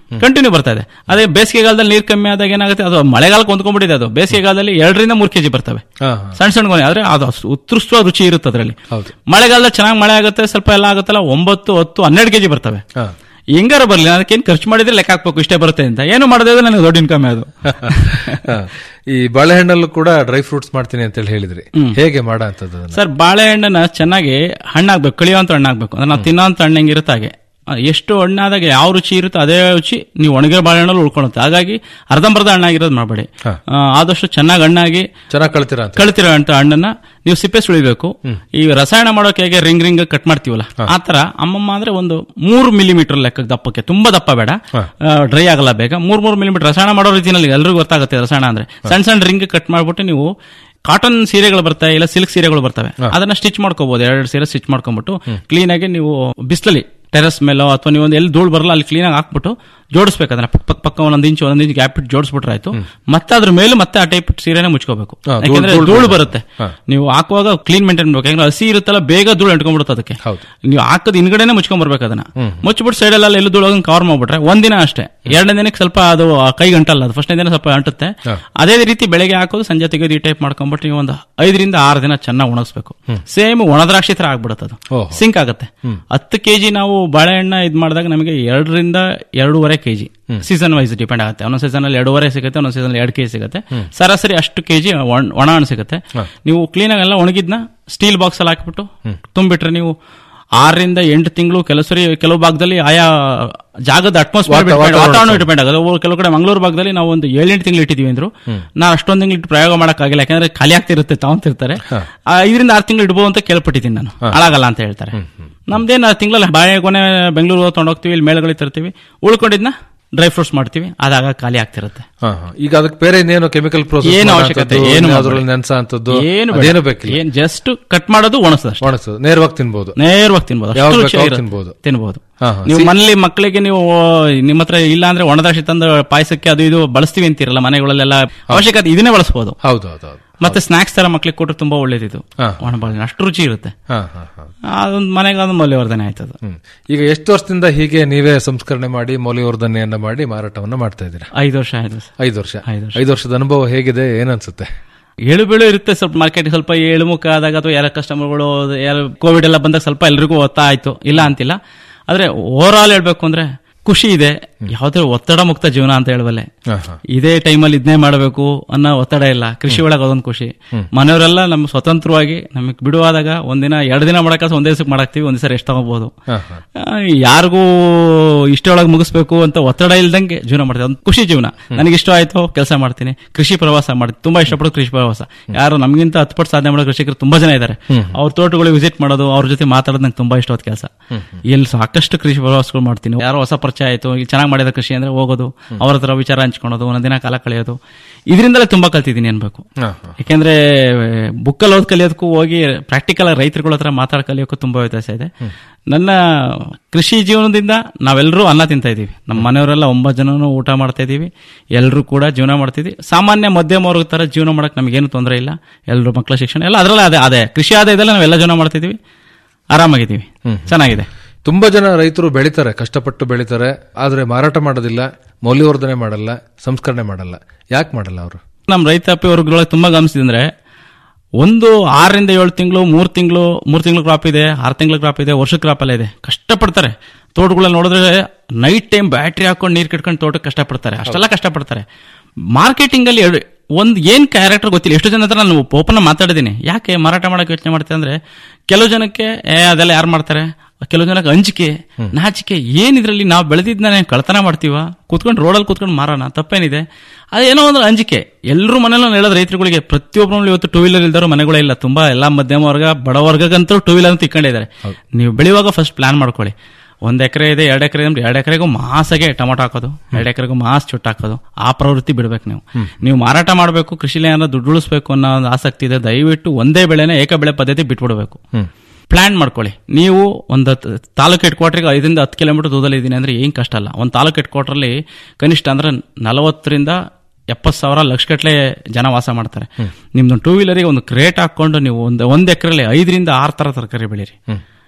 ಕಂಟಿನ್ಯೂ ಬರ್ತಾ ಇದೆ ಅದೇ ಬೇಸಿಗೆಗಾಲದಲ್ಲಿ ನೀರು ಕಮ್ಮಿ ಆದಾಗ ಏನಾಗುತ್ತೆ ಅದು ಮಳೆಗಾಲಕ್ಕೆ ಹೊಂದ್ಕೊಂಡ್ಬಿಟ್ಟಿದೆ ಅದು ಬೇಸಿಗೆಗಾಲದಲ್ಲಿ ಎರಡರಿಂದ ಮೂರು ಕೆಜಿ ಬರ್ತವೆ ಹಾ, ಸಣ್ಣ ಸಣ್ಣ ಗೊನೆ ಆದ್ರೆ ಅದು ಅಷ್ಟು ಉತ್ಕೃಷ್ಟ ರುಚಿ ಇರುತ್ತೆ ಅದರಲ್ಲಿ ಹೌದು ಮಳೆಗಾಲದಲ್ಲಿ ಚೆನ್ನಾಗಿ ಮಳೆ ಆಗುತ್ತೆ ಸ್ವಲ್ಪ ಎಲ್ಲ ಆಗುತ್ತಲ್ಲ ಒಂಬತ್ತು ಹತ್ತು ಹನ್ನೆರಡು ಕೆಜಿ ಬರ್ತವೆ ಹಾ. ಹೆಂಗಾರ ಬರ್ಲಿ ಅದಕ್ಕೇನು ಖರ್ಚು ಮಾಡಿದ್ರೆ ಲೆಕ್ಕ ಹಾಕ್ಬೇಕು ಇಷ್ಟೇ ಬರುತ್ತೆ ಅಂತ ಏನು ಮಾಡದೇ ಇದ್ರೆ ನನಗೆ ದೊಡ್ಡ ಇನ್ಕಮ್ ಅದು ಹಾ. ಈ ಬಾಳೆಹಣ್ಣಲ್ಲೂ ಕೂಡ ಡ್ರೈ ಫ್ರೂಟ್ಸ್ ಮಾಡ್ತೀನಿ ಅಂತ ಹೇಳಿ ಹೇಳಿದ್ರಿ ಹೇಗೆ ಮಾಡ ಅಂತದ್ದು ಸರ್ ಬಾಳೆಹಣ್ಣನ್ನ ಚೆನ್ನಾಗಿ ಹಣ್ಣಾಗ್ಬೇಕು ಕಳಿಯುವಂತ ಹಣ್ಣಾಗ್ಬೇಕು ಅಂದ್ರೆ ನಾವು ತಿನ್ನೋಂತ ಹಣ್ಣು ಹೆಂಗಿರುತ್ತೆ ಹಾಗೆ ಆ, ಎಷ್ಟು ಹಣ್ಣಾದಾಗ ಯಾವ ರುಚಿ ಇರುತ್ತೋ ಅದೇ ರುಚಿ ನೀವು ಒಣಗಿರೋ ಬಾಳೆಹಣ್ಣಲ್ಲಿ ಉಳ್ಕೊಳ್ಳುತ್ತೆ ಹಾಗಾಗಿ ಅರ್ಧಂಬರ್ಧ ಹಣ್ಣಾಗಿರೋದು ಮಾಡಬೇಡಿ ಆದಷ್ಟು ಚೆನ್ನಾಗಿ ಹಣ್ಣಾಗಿ ಚೆನ್ನಾಗಿ ಕಳ್ತೀರಾ ಅಂತ ಕಳ್ತಿರೋ ಅಂತ ಹಣ್ಣನ್ನ ನೀವು ಸಿಪ್ಪೆ ಸುಳಿಬೇಕು ಈ ರಸಾಯನ ಮಾಡೋಕೆ ಹೇಗೆ ರಿಂಗ್ ರಿಂಗ್ ಕಟ್ ಮಾಡ್ತೀವಲ್ಲ ಆ ತರ ಅಮ್ಮಮ್ಮ ಅಂದ್ರೆ ಒಂದು ಮೂರು ಮಿಲಿಮೀಟರ್ ಲೆಕ್ಕ ದಪ್ಪಕ್ಕೆ ತುಂಬಾ ದಪ್ಪ ಬೇಡ ಡ್ರೈ ಆಗಲ್ಲ ಬೇಗ ಮೂರ್ ಮೂರು ಮಿಲಿಮೀಟರ್ ರಸಾಯನ ಮಾಡೋ ರೀತಿಯಲ್ಲಿ ಎಲ್ರಿಗೂ ಗೊತ್ತಾಗುತ್ತೆ ರಸಾಯನ ಅಂದ್ರೆ ಸಣ್ಣ ಸಣ್ಣ ರಿಂಗ್ ಕಟ್ ಮಾಡ್ಬಿಟ್ಟು ನೀವು ಕಾಟನ್ ಸೀರೆಗಳು ಬರ್ತವೆ ಇಲ್ಲ ಸಿಲ್ಕ್ ಸೀರೆಗಳು ಬರ್ತವೆ ಅದನ್ನ ಸ್ಟಿಚ್ ಮಾಡ್ಕೋಬಹುದು ಎರಡು ಸೀರೆ ಸ್ಟಿಚ್ ಮಾಡ್ಕೊಂಡ್ಬಿಟ್ಟು ಕ್ಲೀನ್ ಆಗಿ ನೀವು ಬಿಸಿಲಲ್ಲಿ ಟೆರಸ್ ಮೇಲೋ ಅಥವಾ ನೀವು ಒಂದು ಎಲ್ಲಿ ಧೂಳು ಬರಲ್ಲ ಅಲ್ಲಿ ಕ್ಲೀನ್ ಆಗಿ ಹಾಕ್ಬಿಟ್ಟು ಜೋಡಿಸ್ಬೇಕು ಅದನ್ನ ಪಕ್ಕ ಪಕ್ಕ ಪಕ್ಕ ಒಂದೊಂದು ಇಂಚು ಒಂದೊಂದು ಇಂಚು ಗ್ಯಾಪ್ ಇಟ್ಟು ಜೋಡಿಸ್ಬಿಟ್ರೆ ಆಯ್ತು ಮತ್ತೆ ಅದ್ರ ಮೇಲೆ ಮತ್ತೆ ಆ ಟೈಪ್ ಸೀರೆನೆ ಮುಚ್ಕೋಬೇಕು ಹಾ, ಧೂಳು- ಯಾಕಂದ್ರೆ ಧೂಳು ಧೂಳು ಬರುತ್ತೆ. ಬರುತ್ತೆ ಹಾ. ನೀವು ಹಾಕುವಾಗ ಕ್ಲೀನ್ ಮೇಂಟೈನ್ ಮಾಡ್ಬೇಕು ಯಾಕಂದ್ರೆ ಹಸಿ ಇರುತ್ತಲ್ಲ ಬೇಗ ಧೂಳು ಅಂಟ್ಕೊಂಡ್ಬಿಡುತ್ತೆ ಅದಕ್ಕೆ ನೀವು ಹಾಕದ್ ಹಿಂದ್ಗಡೆನೆ ಮುಚ್ಕೊಂಡ್ ಬರ್ಬೇಕು ಅದನ್ನ ಮುಚ್ಚಿಬಿಟ್ಟು ಸೈಡ್ ಎಲ್ಲ ಎಲ್ಲೂ ಧೂಳು ಕವರ್ ಮಾಡ್ಬಿಟ್ರೆ ಒಂದಿನ ಅಷ್ಟೇ ಎರಡನೇ ದಿನಕ್ಕೆ ಸ್ವಲ್ಪ ಅದು ಆ ಕೈ ಗಂಟಲ್ಲ ಅದು ಫಸ್ಟ್ನೇ ದಿನ ಸ್ವಲ್ಪ ಅಂಟುತ್ತೆ ಅದೇ ರೀತಿ ಬೆಳಗ್ಗೆ ಹಾಕೋದು ಸಂಜೆ ತೆಗೆದು ಈ ಟೈಪ್ ಮಾಡ್ಕೊಂಡ್ಬಿಟ್ಟು ನೀವು ಒಂದು ಐದರಿಂದ ಆರು ದಿನ ಚೆನ್ನಾಗಿ ಒಣಗಿಸ್ಬೇಕು ಸೇಮ್ ಒಣದ್ರಾಕ್ಷಿ ತರ ಆಗ್ಬಿಡುತ್ತೆ ಅದು ಓಹೋ. ಸಿಂಕ್ ಆಗುತ್ತೆ ಹತ್ತು ಕೆಜಿ ನಾವು ಬಾಳೆಹಣ್ಣ ಇದ್ ಮಾಡಿದಾಗ ನಮಗೆ ಎರಡರಿಂದ ಎರಡೂವರೆ ಕೆಜಿ ಸೀಸನ್ ವೈಸ್ ಡಿಪೆಂಡ್ ಆಗುತ್ತೆ ಒಂದೊಂದು ಸೀಸನ್ ಅಲ್ಲಿ ಎರಡೂವರೆ ಸಿಗುತ್ತೆ ಒಂದೊಂದು ಸೀಸನ್ ಎರಡು ಕೆಜಿ ಸಿಗುತ್ತೆ ಸರಾಸರಿ ಅಷ್ಟು ಕೆಜಿ ಒಣ ಹಣ್ಣು ಸಿಗುತ್ತೆ ನೀವು ಕ್ಲೀನ್ ಆಗಿ ಎಲ್ಲ ಒಣಗಿದ್ನ ಸ್ಟೀಲ್ ಬಾಕ್ಸ್ ಅಲ್ಲಿ ಹಾಕ್ಬಿಟ್ಟು ತುಂಬಿಟ್ರೆ ನೀವು ಆರರಿಂದ ಎಂಟು ತಿಂಗಳು ಕೆಲವು ಸರಿ ಕೆಲವು ಭಾಗದಲ್ಲಿ ಆಯಾ ಜಾಗದ ಅಟ್ಮಾಸ್ಫಿಯರ್ ವಾತ- ವಾತಾವರಣ ವಾತಾವರಣ ಡಿಪೆಂಡ್ ಆಗುತ್ತೆ ಒಬ್ಬರು ಕೆಲವು ಕಡೆ ಮಂಗಳೂರು ಭಾಗದಲ್ಲಿ ನಾವು ಒಂದು ಏಳೆಂಟು ತಿಂಗಳು ಇಟ್ಟಿದೀವಿ ಅಂದ್ರು ನಾನು ಅಷ್ಟೊಂದು ತಿಂಗಳು ಇಟ್ಟು ಪ್ರಯೋಗ ಮಾಡೋಕ್ಕಾಗಿಲ್ಲ ಯಾಕಂದ್ರೆ ಖಾಲಿ ಆಗ್ತಿರುತ್ತೆ ತಾವಂತಿರ್ತಾರೆ ಆ, ಐದರಿಂದ ಆರು ತಿಂಗಳು ಇಡ್ಬೋದು ಅಂತ ಕೇಳ್ಪಟ್ಟಿದ್ದೀನಿ ನಾನು ಹಾಳಾಗಲ್ಲ ಅಂತ ಹೇಳ್ತಾರೆ ನಮ್ದೇನು ತಿಂಗಳಲ್ಲಿ ಬಾಳೆಗೊನೆ ಬೆಂಗಳೂರು ತೊಗೊಂಡೋಗ್ತೀವಿ ಇಲ್ಲಿ ಮೇಳಗಳಿಗೆ ತರ್ತೀವಿ ಉಳ್ಕೊಂಡಿದ್ನ ಡ್ರೈ ಫ್ರೂಟ್ಸ್ ಮಾಡ್ತೀವಿ ಅದಾಗ ಖಾಲಿ ಆಗ್ತಿರುತ್ತೆ ಹಾ, ಹಾ. ಈಗ ಅದಕ್ಕೆ ಬೇರೆ ಇನ್ನೇನು ಕೆಮಿಕಲ್ ಪ್ರೋಸೆಸ್ ಏನು ಅವಶ್ಯಕತೆ ಏನು ಅದ್ರಲ್ಲಿ ನೆನ್ಸ ಅಂತದ್ದು ಏನು ಅದೇನು ಬೇಕಿಲ್ಲ ಏನ್ ಜಸ್ಟ್ ಕಟ್ ಮಾಡೋದು ಒಣಸೋದು ಒಣಗ್ಸೋದು ನೇರವಾಗಿ ತಿನ್ಬೋದು ನೇರವಾಗಿ ತಿನ್ಬೋದು ಅಷ್ಟು ಯಾವಾಗ ರುಚಿ ಬೇಕಾದ್ರೂ ಇರುತ್ತೆ. ತಿನ್ಬೋದು ತಿನ್ಬೋದು ಹಾ, ಹಾ. ನೀವು ಸಿ- ಮನೇಲಿ ಮಕ್ಕಳಿಗೆ ನೀವು ನಿಮ್ಮ ಹತ್ರ ಇಲ್ಲ ಅಂದ್ರೆ ಒಣದ್ರಾಕ್ಷಿ ತಂದು ಪಾಯಸಕ್ಕೆ ಅದು ಇದು ಬಳಸ್ತೀವಿ ಅಂತಿರಲ್ಲ ಮನೆಗಳಲ್ಲೆಲ್ಲ ಅವಶ್ಯಕತೆ ಇದನ್ನೇ ಬಳಸಬಹುದು ಹೌದು ಹೌದು ಹೌದು ಮತ್ತೆ ಸ್ನಾಕ್ಸ್ ತರ ಮಕ್ಳಿಗೆ ಕೊಟ್ಟರೆ ತುಂಬಾ ಒಳ್ಳೇದಿದು ಹಾ. ಒಣಬಾಳೆ ಅಷ್ಟು ರುಚಿ ಇರುತ್ತೆ ಹಾ, ಹಾ, ಹಾ. ಅದೊಂದು ಮನೆಗೆ ಅದು ಮೌಲ್ಯವರ್ಧನೆ ಆಯ್ತದ ಹ್ಮ್. ಈಗ ಎಷ್ಟು ವರ್ಷದಿಂದ ಹೀಗೆ ನೀವೇ ಸಂಸ್ಕರಣೆ ಮಾಡಿ ಮೌಲ್ಯವರ್ಧನೆಯನ್ನ ಮಾಡಿ ಮಾರಾಟವನ್ನ ಮಾಡ್ತಾ ಇದ್ದೀರಾ ಐದು ವರ್ಷ ಆಯ್ತು ಸರ್. ಐದು ವರ್ಷ ಐದು ವರ್ಷದ ಅನುಭವ ಹೇಗಿದೆ ಏನನ್ಸುತ್ತೆ ಏಳು ಬೀಳು ಇರುತ್ತೆ ಸ್ವಲ್ಪ ಮಾರ್ಕೆಟ್ ಸ್ವಲ್ಪ ಏಳುಮುಖ ಆದಾಗ ಅಥವಾ ಯಾರ ಕಸ್ಟಮರ್ಗಳು ಯಾರು ಕೋವಿಡ್ ಎಲ್ಲ ಬಂದಾಗ ಸ್ವಲ್ಪ ಎಲ್ರಿಗೂ ಒತ್ತ ಆಯ್ತು ಇಲ್ಲ ಅಂತಿಲ್ಲ ಆದ್ರೆ ಓವರ್ ಆಲ್ ಹೇಳ್ಬೇಕು ಅಂದ್ರೆ ಖುಷಿ ಇದೆ ಯಾವ್ದೇ ಒತ್ತಡ ಮುಕ್ತ ಜೀವನ ಅಂತ ಹೇಳಬಲ್ಲೆ ಇದೇ ಟೈಮಲ್ಲಿ ಇದನ್ನೇ ಮಾಡಬೇಕು ಅನ್ನೋ ಒತ್ತಡ ಇಲ್ಲ ಕೃಷಿ ಒಳಗೆ ಅದೊಂದು ಖುಷಿ ಮನೆಯವರೆಲ್ಲ ನಮ್ಮ ಸ್ವತಂತ್ರವಾಗಿ ನಮಗೆ ಬಿಡುವಾದಾಗ ಒಂದಿನ ಎರಡು ದಿನ ಮಾಡಕ ಒಂದೇ ದಿವಸಕ್ಕೆ ಮಾಡಾಕ್ತಿವಿ ಒಂದ್ ದಿವಸ ರೆಸ್ಟ್ ತಗೋಬಹುದು ಯಾರಿಗೂ ಇಷ್ಟೊಳಗೆ ಮುಗಿಸ್ಬೇಕು ಅಂತ ಒತ್ತಡ ಇಲ್ದಂಗೆ ಜೀವನ ಮಾಡ್ತೀವಿ ಒಂದು ಖುಷಿ ಜೀವನ ನನಗೆ ಇಷ್ಟ ಆಯ್ತು ಕೆಲಸ ಮಾಡ್ತೀನಿ ಕೃಷಿ ಪ್ರವಾಸ ಮಾಡ್ತೀನಿ ತುಂಬಾ ಇಷ್ಟಪಡೋ ಕೃಷಿ ಪ್ರವಾಸ ಯಾರು ನಮಗಿಂತ ಹತ್ತು ಪಟ್ಟು ಸಾಧನೆ ಮಾಡೋ ಕೃಷಿಕರು ತುಂಬಾ ಜನ ಇದ್ದಾರೆ ಅವ್ರ ತೋಟಗಳಿಗೆ ವಿಸಿಟ್ ಮಾಡೋದು ಅವ್ರ ಜೊತೆ ಮಾತಾಡೋದು ನಂಗೆ ತುಂಬಾ ಇಷ್ಟವಾದ ಕೆಲಸ ಇಲ್ಲಿ ಸಾಕಷ್ಟು ಕೃಷಿ ಪ್ರವಾಸಗಳು ಮಾಡ್ತೀನಿ ಯಾರೋ ಹೊಸ ಪರಿಚಯ ಆಯ್ತು ಇಲ್ಲಿ ಚೆನ್ನಾಗಿ ಮಾಡಿದ ಕೃಷಿ ಅಂದ್ರೆ ಹೋಗೋದು ಅವ್ರ ಹತ್ರ ವಿಚಾರ ಹಂಚ್ಕೊಳೋದು ಒಂದೊಂದಿನ ಕಾಲ ಕಳೆಯೋದು ಇದರಿಂದಲೇ ತುಂಬಾ ಕಲ್ತಿದ್ದೀನಿ ಅನ್ಬೇಕು ಯಾಕೆಂದ್ರೆ ಬುಕ್ಕಲ್ಲಿ ಓದ್ ಕಲಿಯೋದಕ್ಕೂ ಹೋಗಿ ಪ್ರಾಕ್ಟಿಕಲ್ ರೈತರುಗಳ ಹತ್ರ ಮಾತಾಡ್ ಕಲಿಯೋಕ್ಕೂ ತುಂಬಾ ವ್ಯತ್ಯಾಸ ಇದೆ ನನ್ನ ಕೃಷಿ ಜೀವನದಿಂದ ನಾವೆಲ್ಲರೂ ಅನ್ನ ತಿಂತಾ ಇದೀವಿ ನಮ್ಮ ಮನೆಯವರೆಲ್ಲ ಒಂಬತ್ತು ಜನನು ಊಟ ಮಾಡ್ತಾ ಇದೀವಿ ಎಲ್ಲರೂ ಕೂಡ ಜೀವನ ಮಾಡ್ತಿದ್ವಿ ಸಾಮಾನ್ಯ ಮಧ್ಯಮ ವರ್ಗ ತರ ಜೀವನ ಮಾಡಕ್ ನಮಗೇನು ತೊಂದರೆ ಇಲ್ಲ ಎಲ್ಲರೂ ಮಕ್ಕಳ ಶಿಕ್ಷಣ ಎಲ್ಲ ಅದರಲ್ಲೇ ಅದೇ ಅದೇ ಕೃಷಿ ಆದಾಯದಲ್ಲಿ ನಾವೆಲ್ಲ ಜೀವನ ಮಾಡ್ತಿದೀವಿ ಆರಾಮಾಗಿದ್ದೀವಿ ಚೆನ್ನಾಗಿದೆ ತುಂಬಾ ಜನ ರೈತರು ಬೆಳಿತಾರೆ ಕಷ್ಟಪಟ್ಟು ಬೆಳಿತಾರೆ ಆದ್ರೆ ಮಾರಾಟ ಮಾಡೋದಿಲ್ಲ ಮೌಲ್ಯವರ್ಧನೆ ಮಾಡಲ್ಲ ಸಂಸ್ಕರಣೆ ಮಾಡಲ್ಲ ಯಾಕೆ ಮಾಡಲ್ಲ ಅವರು ನಮ್ಮ ರೈತಾಪಿ ವರ್ಗದೊಳಗೆ ತುಂಬಾ ಗಮನಿಸಿದ್ರೆ ಒಂದು ಆರರಿಂದ ಏಳು ತಿಂಗಳು ಮೂರು ತಿಂಗಳು ಮೂರು ತಿಂಗಳು ಕ್ರಾಪ್ ಇದೆ ಆರು ತಿಂಗಳು ಕ್ರಾಪ್ ಇದೆ ವರ್ಷ ಕ್ರಾಪ್ ಎಲ್ಲ ಇದೆ ಕಷ್ಟಪಡ್ತಾರೆ ತೋಟಗಳಲ್ಲಿ ನೋಡಿದ್ರೆ ನೈಟ್ ಟೈಮ್ ಬ್ಯಾಟ್ರಿ ಹಾಕೊಂಡು ನೀರು ಕಟ್ಕೊಂಡು ತೋಟಕ್ಕೆ ಕಷ್ಟಪಡ್ತಾರೆ ಅಷ್ಟೆಲ್ಲ ಕಷ್ಟಪಡ್ತಾರೆ ಮಾರ್ಕೆಟಿಂಗ್ ಅಲ್ಲಿ ಎರಡು ಒಂದು ಏನ್ ಕ್ಯಾರೆಕ್ಟರ್ ಗೊತ್ತಿಲ್ಲ ಎಷ್ಟು ಜನ ಹತ್ರ ನಾನು ಓಪನ್ ಮಾತಾಡಿದ್ದೀನಿ ಯಾಕೆ ಮಾರಾಟ ಮಾಡಕ್ಕೆ ಯೋಚನೆ ಮಾಡ್ತೀನಿ ಅಂದ್ರೆ ಕೆಲವು ಜನಕ್ಕೆ ಏ ಅದೆಲ್ಲ ಯಾರು ಮಾಡ್ತಾರೆ ಕೆಲವು ಜನಕ್ಕೆ ಅಂಜಿಕೆ ನಾಚಿಕೆ ಏನಿದ್ರಲ್ಲಿ ನಾವು ಬೆಳೆದಿದ್ನ ಕಳ್ತನ ಮಾಡ್ತೀವ ಕೂತ್ಕೊಂಡು ರೋಡಲ್ಲಿ ಕೂತ್ಕೊಂಡು ಮಾರೋಣ ತಪ್ಪೇನಿದೆ ಅದೇನೋ ಒಂದು ಅಂಜಿಕೆ ಎಲ್ಲರೂ ಮನೇಲಿ ಹೇಳೋದು ರೈತರುಗಳಿಗೆ ಪ್ರತಿಯೊಬ್ಬರು ಇವತ್ತು ಟೂ ವೀಲರ್ ಇಲ್ದಾರೋ ಮನೆಗಳೇ ಇಲ್ಲ ತುಂಬಾ ಎಲ್ಲಾ ಮಧ್ಯಮ ವರ್ಗ ಬಡ ವರ್ಗಕ್ಕಂತೂ ಟೂ ವೀಲರ್ ಅಂತ ಇಟ್ಕೊಂಡಿದ್ದಾರೆ ನೀವು ಬೆಳೆಯುವಾಗ ಫಸ್ಟ್ ಪ್ಲಾನ್ ಮಾಡ್ಕೊಳ್ಳಿ ಒಂದ್ ಎಕರೆ ಇದೆ ಎರಡು ಎಕರೆ ಅಂದ್ರೆ ಎರಡು ಎಕರೆಗೂ ಮಾಸಾಗೆ ಟೊಮೊಟೊ ಹಾಕೋದು ಎರಡು ಎಕರೆಗೂ ಮಾಸ್ ಚುಟ್ಟು ಹಾಕೋದು ಆ ಪ್ರವೃತ್ತಿ ಬಿಡ್ಬೇಕು ನೀವು ನೀವು ಮಾರಾಟ ಮಾಡಬೇಕು ಕೃಷಿಲಿ ಏನಾದ್ರು ದುಡ್ಡು ಉಳಿಸ್ಬೇಕು ಅನ್ನೋ ಒಂದು ಆಸಕ್ತಿ ಇದೆ ದಯವಿಟ್ಟು ಒಂದೇ ಬೆಳೆನೇ ಏಕ ಬೆಳೆ ಪದ್ಧತಿ ಬಿಟ್ಬಿಡ್ಬೇಕು ಪ್ಲಾನ್ ಮಾಡ್ಕೊಳ್ಳಿ ನೀವು ಒಂದು ತಾಲೂಕು ಹೆಡ್ ಕ್ವಾರ್ಟರ್ಗೆ ಐದರಿಂದ ಹತ್ತು ಕಿಲೋಮೀಟರ್ ದೂರದಲ್ಲಿ ಇದ್ದೀನಿ ಅಂದ್ರೆ ಏನ್ ಕಷ್ಟ ಅಲ್ಲ ಒಂದು ತಾಲೂಕು ಹೆಡ್ ಕ್ವಾರ್ಟರ್ಲಿ ಕನಿಷ್ಠ ಅಂದ್ರೆ ನಲವತ್ತರಿಂದ ಎಪ್ಪತ್ತು ಸಾವಿರ ಲಕ್ಷಗಟ್ಟಲೆ ಜನ ವಾಸ ಮಾಡ್ತಾರೆ ನಿಮ್ದು ಟೂ ವೀಲರಿಗೆ ಒಂದು ಕ್ರೇಟ್ ಹಾಕೊಂಡು ನೀವು ಒಂದು ಒಂದ್ ಎಕರೆಲಿ ಐದರಿಂದ ಆರು ತರ ತರಕಾರಿ ಬೆಳೀರಿ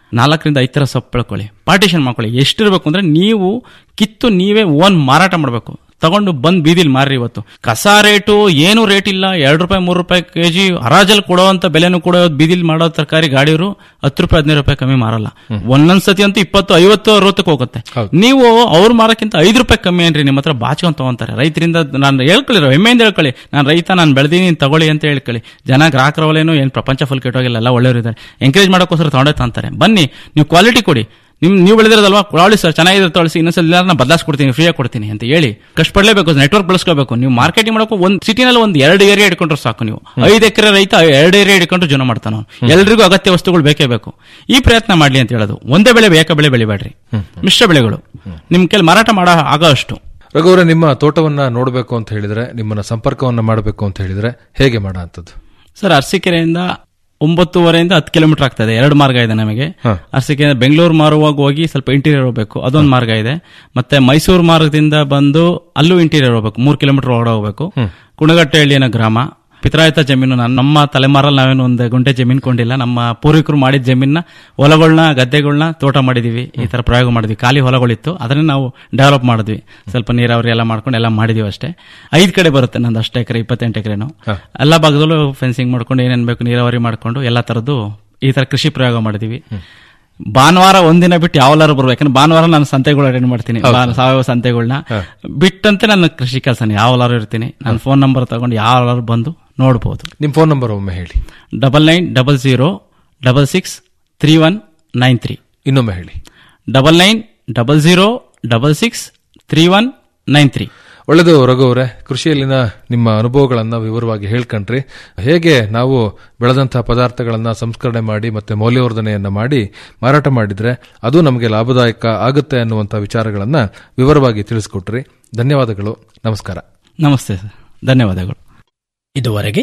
ನಾಲ್ಕರಿಂದ ಐದು ಥರ ಸೊಪ್ಪು ಬೆಳ್ಕೊಳ್ಳಿ ಪಾರ್ಟಿಷನ್ ಮಾಡ್ಕೊಳ್ಳಿ ಎಷ್ಟಿರ್ಬೇಕು ಅಂದ್ರೆ ನೀವು ಕಿತ್ತು ನೀವೇ ಓನ್ ಮಾರಾಟ ಮಾಡಬೇಕು ತಗೊಂಡು ಬಂದ್ ಬೀದಿಲಿ ಮಾರ್ರಿ ಇವತ್ತು ಕಸ ರೇಟು ಏನು ರೇಟ್ ಇಲ್ಲ ಎರಡು ರೂಪಾಯಿ ಮೂರು ರೂಪಾಯಿ ಕೆಜಿ ಹರಾಜಲ್ಲಿ ಕೊಡುವಂತ ಬೆಲೆನೂ ಕೂಡ ಇವತ್ತು ಬೀದಿಲಿ ಮಾಡೋ ತರಕಾರಿ ಗಾಡಿಯವರು ಹತ್ತು ರೂಪಾಯಿ ಹದಿನೈದು ರೂಪಾಯಿ ಕಮ್ಮಿ ಮಾರಲ್ಲ ಒಂದೊಂದ್ ಸತಿ ಅಂತೂ ಇಪ್ಪತ್ತು ಐವತ್ತು ಅರವತ್ತಕ್ಕೆ ಹೋಗುತ್ತೆ ನೀವು ಅವ್ರು ಮಾರಕ್ಕಿಂತ ಐದು ರೂಪಾಯಿ ಕಮ್ಮಿ ಏನ್ರಿ ನಿಮ್ಮ ಹತ್ರ ಬಾಚ್ಕೊಂಡ್ ತಗೊಂತಾರೆ ರೈತರಿಂದ ನಾನು ಹೇಳ್ಕೊಳ್ಳಿ ಹೆಮ್ಮೆಯಿಂದ ಹೇಳ್ಕೊಳ್ಳಿ ನಾನು ರೈತ ನಾನು ಬೆಳೆದೀನಿ ನೀನ್ ತಗೊಳ್ಳಿ ಅಂತ ಹೇಳ್ಕೊಳ್ಳಿ ಜನ ಗ್ರಾಹಕರ ಒಲೆನೂ ಏನು ಪ್ರಪಂಚ ಫುಲ್ ಕೆಟ್ಟೋಗಿಲ್ಲ ಎಲ್ಲ ಒಳ್ಳೆಯವರು ಇದ್ದಾರೆ ಎಂಕರೇಜ್ ಮಾಡೋಕ್ಕೋಸ್ಕರ ತಗೊಂಡೇ ತಂತಾರೆ ಬನ್ನಿ ನೀವು ಕ್ವಾಲಿಟಿ ಕೊಡಿ ನಿಮ್ ನೀವು ಬೆಳೆದಿರೋದಲ್ವಾ ಕೊಡಿ ಸರ್ ಚೆನ್ನಾಗಿದೆ ತೊಳಸಿ ಇನ್ನೊಂದ್ಸಲ ನಾನು ಬದಲಾಯಿಸ್ಕೊಡ್ತೀನಿ ಫ್ರೀಯಾಗಿ ಕೊಡ್ತೀನಿ ಅಂತ ಹೇಳಿ ಕಷ್ಟಪಡಲೇಬೇಕು ನೆಟ್ವರ್ಕ್ ಬಳಸ್ಕೋಬೇಕು ನೀವು ಮಾರ್ಕೆಟಿಂಗ್ ಮಾಡೋಕೆ ಒಂದು ಸಿಟಿನಲ್ಲಿ ಒಂದು ಎರಡು ಏರಿಯಾ ಇಟ್ಕೊಂಡ್ರೆ ಸಾಕು ನೀವು ಐದು ಎಕರೆ ರೈತ ಎರಡು ಏರಿಯಾ ಇಟ್ಕೊಂಡು ಜೀವನ ಮಾಡ್ತಾನೆ ಅವ್ನು ಎಲ್ರಿಗೂ ಅಗತ್ಯ ವಸ್ತುಗಳು ಬೇಕೇ ಬೇಕು ಈ ಪ್ರಯತ್ನ ಮಾಡ್ಲಿ ಅಂತ ಹೇಳೋದು ಒಂದೇ ಬೆಳೆ ಏಕ ಬೆಳೆ ಬೆಳಿಬೇಡ್ರಿ ಮಿಶ್ರ ಬೆಳೆಗಳು ನಿಮ್ ಕೆಲ ಮಾರಾಟ ಮಾಡೋ ಆಗೋ ಅಷ್ಟು ರಘುವರ ನಿಮ್ಮ ತೋಟವನ್ನ ನೋಡಬೇಕು ಅಂತ ಹೇಳಿದ್ರೆ ನಿಮ್ಮನ್ನ ಸಂಪರ್ಕವನ್ನ ಮಾಡಬೇಕು ಅಂತ ಹೇಳಿದ್ರೆ ಹೇಗೆ ಮಾಡೋ ಅಂಥದ್ದು ಸರ್ ಅರಸೀಕೆರೆಯಿಂದ ಒಂಬತ್ತುವರೆಯಿಂದ ಹತ್ತು ಕಿಲೋಮೀಟರ್ ಆಗ್ತದೆ ಎರಡು ಮಾರ್ಗ ಇದೆ ನಮಗೆ ಅರಸೀಕೆರೆ ಬೆಂಗಳೂರು ಮಾರುವಾಗ ಹೋಗಿ ಸ್ವಲ್ಪ ಇಂಟೀರಿಯರ್ ಹೋಗ್ಬೇಕು ಅದೊಂದು ಮಾರ್ಗ ಇದೆ ಮತ್ತೆ ಮೈಸೂರು ಮಾರ್ಗದಿಂದ ಬಂದು ಅಲ್ಲೂ ಇಂಟೀರಿಯರ್ ಹೋಗ್ಬೇಕು ಮೂರು ಕಿಲೋಮೀಟರ್ ಒಳಗಡೆ ಹೋಗ್ಬೇಕು ಕುಣಗಟ್ಟೆಹಳ್ಳಿ ಅನ್ನೋ ಗ್ರಾಮ ಪಿತ್ರಾಯಿತ ಜಮೀನು ನಾನು ನಮ್ಮ ತಲೆಮಾರಲ್ಲಿ ನಾವೇನು ಒಂದು ಗುಂಟೆ ಜಮೀನು ಕೊಂಡಿಲ್ಲ ನಮ್ಮ ಪೂರ್ವಿಕರು ಮಾಡಿದ ಜಮೀನ ಹೊಲಗಳನ್ನ ಗದ್ದೆಗಳನ್ನ ತೋಟ ಮಾಡಿದೀವಿ ಈ ತರ ಪ್ರಯೋಗ ಮಾಡಿದ್ವಿ ಖಾಲಿ ಹೊಲಗಳಿತ್ತು ಅದನ್ನ ನಾವು ಡೆವಲಪ್ ಮಾಡಿದ್ವಿ ಸ್ವಲ್ಪ ನೀರಾವರಿ ಎಲ್ಲ ಮಾಡ್ಕೊಂಡು ಎಲ್ಲ ಮಾಡಿದೀವಿ ಅಷ್ಟೇ ಐದು ಕಡೆ ಬರುತ್ತೆ ನಂದು ಅಷ್ಟು ಎಕರೆ ಇಪ್ಪತ್ತೆಂಟು ಎಕರೆನು ಎಲ್ಲ ಭಾಗದಲ್ಲೂ ಫೆನ್ಸಿಂಗ್ ಮಾಡ್ಕೊಂಡು ಏನೇನ್ ಬೇಕು ನೀರಾವರಿ ಮಾಡ್ಕೊಂಡು ಎಲ್ಲ ತರದ್ದು ಈ ತರ ಕೃಷಿ ಪ್ರಯೋಗ ಮಾಡಿದೀವಿ ಭಾನುವಾರ ಒಂದಿನ ಬಿಟ್ಟು ಯಾವಲಾರು ಬರ್ಬೇಕು ಯಾಕಂದ್ರೆ ಭಾನುವಾರ ನಾನು ಸಂತೆಗಳು ಅಟೆಂಡ್ ಮಾಡ್ತೀನಿ ಹೌದು. ಭಾನು- ಸಾವಯವ ಸಂತೆಗಳನ್ನ ಬಿಟ್ಟಂತೆ ನನ್ನ ಕೃಷಿ ಕೆಲಸ ಯಾವಲಾರು ಇರ್ತೀನಿ ನನ್ನ ಫೋನ್ ನಂಬರ್ ತಗೊಂಡು ಯಾವಲಾರು ಬಂದು ನೋಡ್ಬೋದು ನಿಮ್ಮ ಫೋನ್ ನಂಬರ್ ಒಮ್ಮೆ ಹೇಳಿ double nine double zero double six three one nine three ಇನ್ನೊಮ್ಮೆ ಹೇಳಿ double nine double zero double six three one nine three ಒಳ್ಳೆದು ರಘು ಅವರೇ ಕೃಷಿಯಲ್ಲಿನ ನಿಮ್ಮ ಅನುಭವಗಳನ್ನ ವಿವರವಾಗಿ ಹೇಳ್ಕೊಂಡ್ರಿ ಹೇಗೆ ನಾವು ಬೆಳೆದಂತಹ ಪದಾರ್ಥಗಳನ್ನ ಸಂಸ್ಕರಣೆ ಮಾಡಿ ಮತ್ತೆ ಮೌಲ್ಯವರ್ಧನೆಯನ್ನ ಮಾಡಿ ಮಾರಾಟ ಮಾಡಿದ್ರೆ ಅದು ನಮಗೆ ಲಾಭದಾಯಕ ಆಗುತ್ತೆ ಅನ್ನುವಂಥ ವಿಚಾರಗಳನ್ನ ವಿವರವಾಗಿ ತಿಳಿಸ್ಕೊಟ್ರಿ ಧನ್ಯವಾದಗಳು ನಮಸ್ಕಾರ ನಮಸ್ತೆ ಸರ್ ಧನ್ಯವಾದಗಳು ಇದುವರೆಗೆ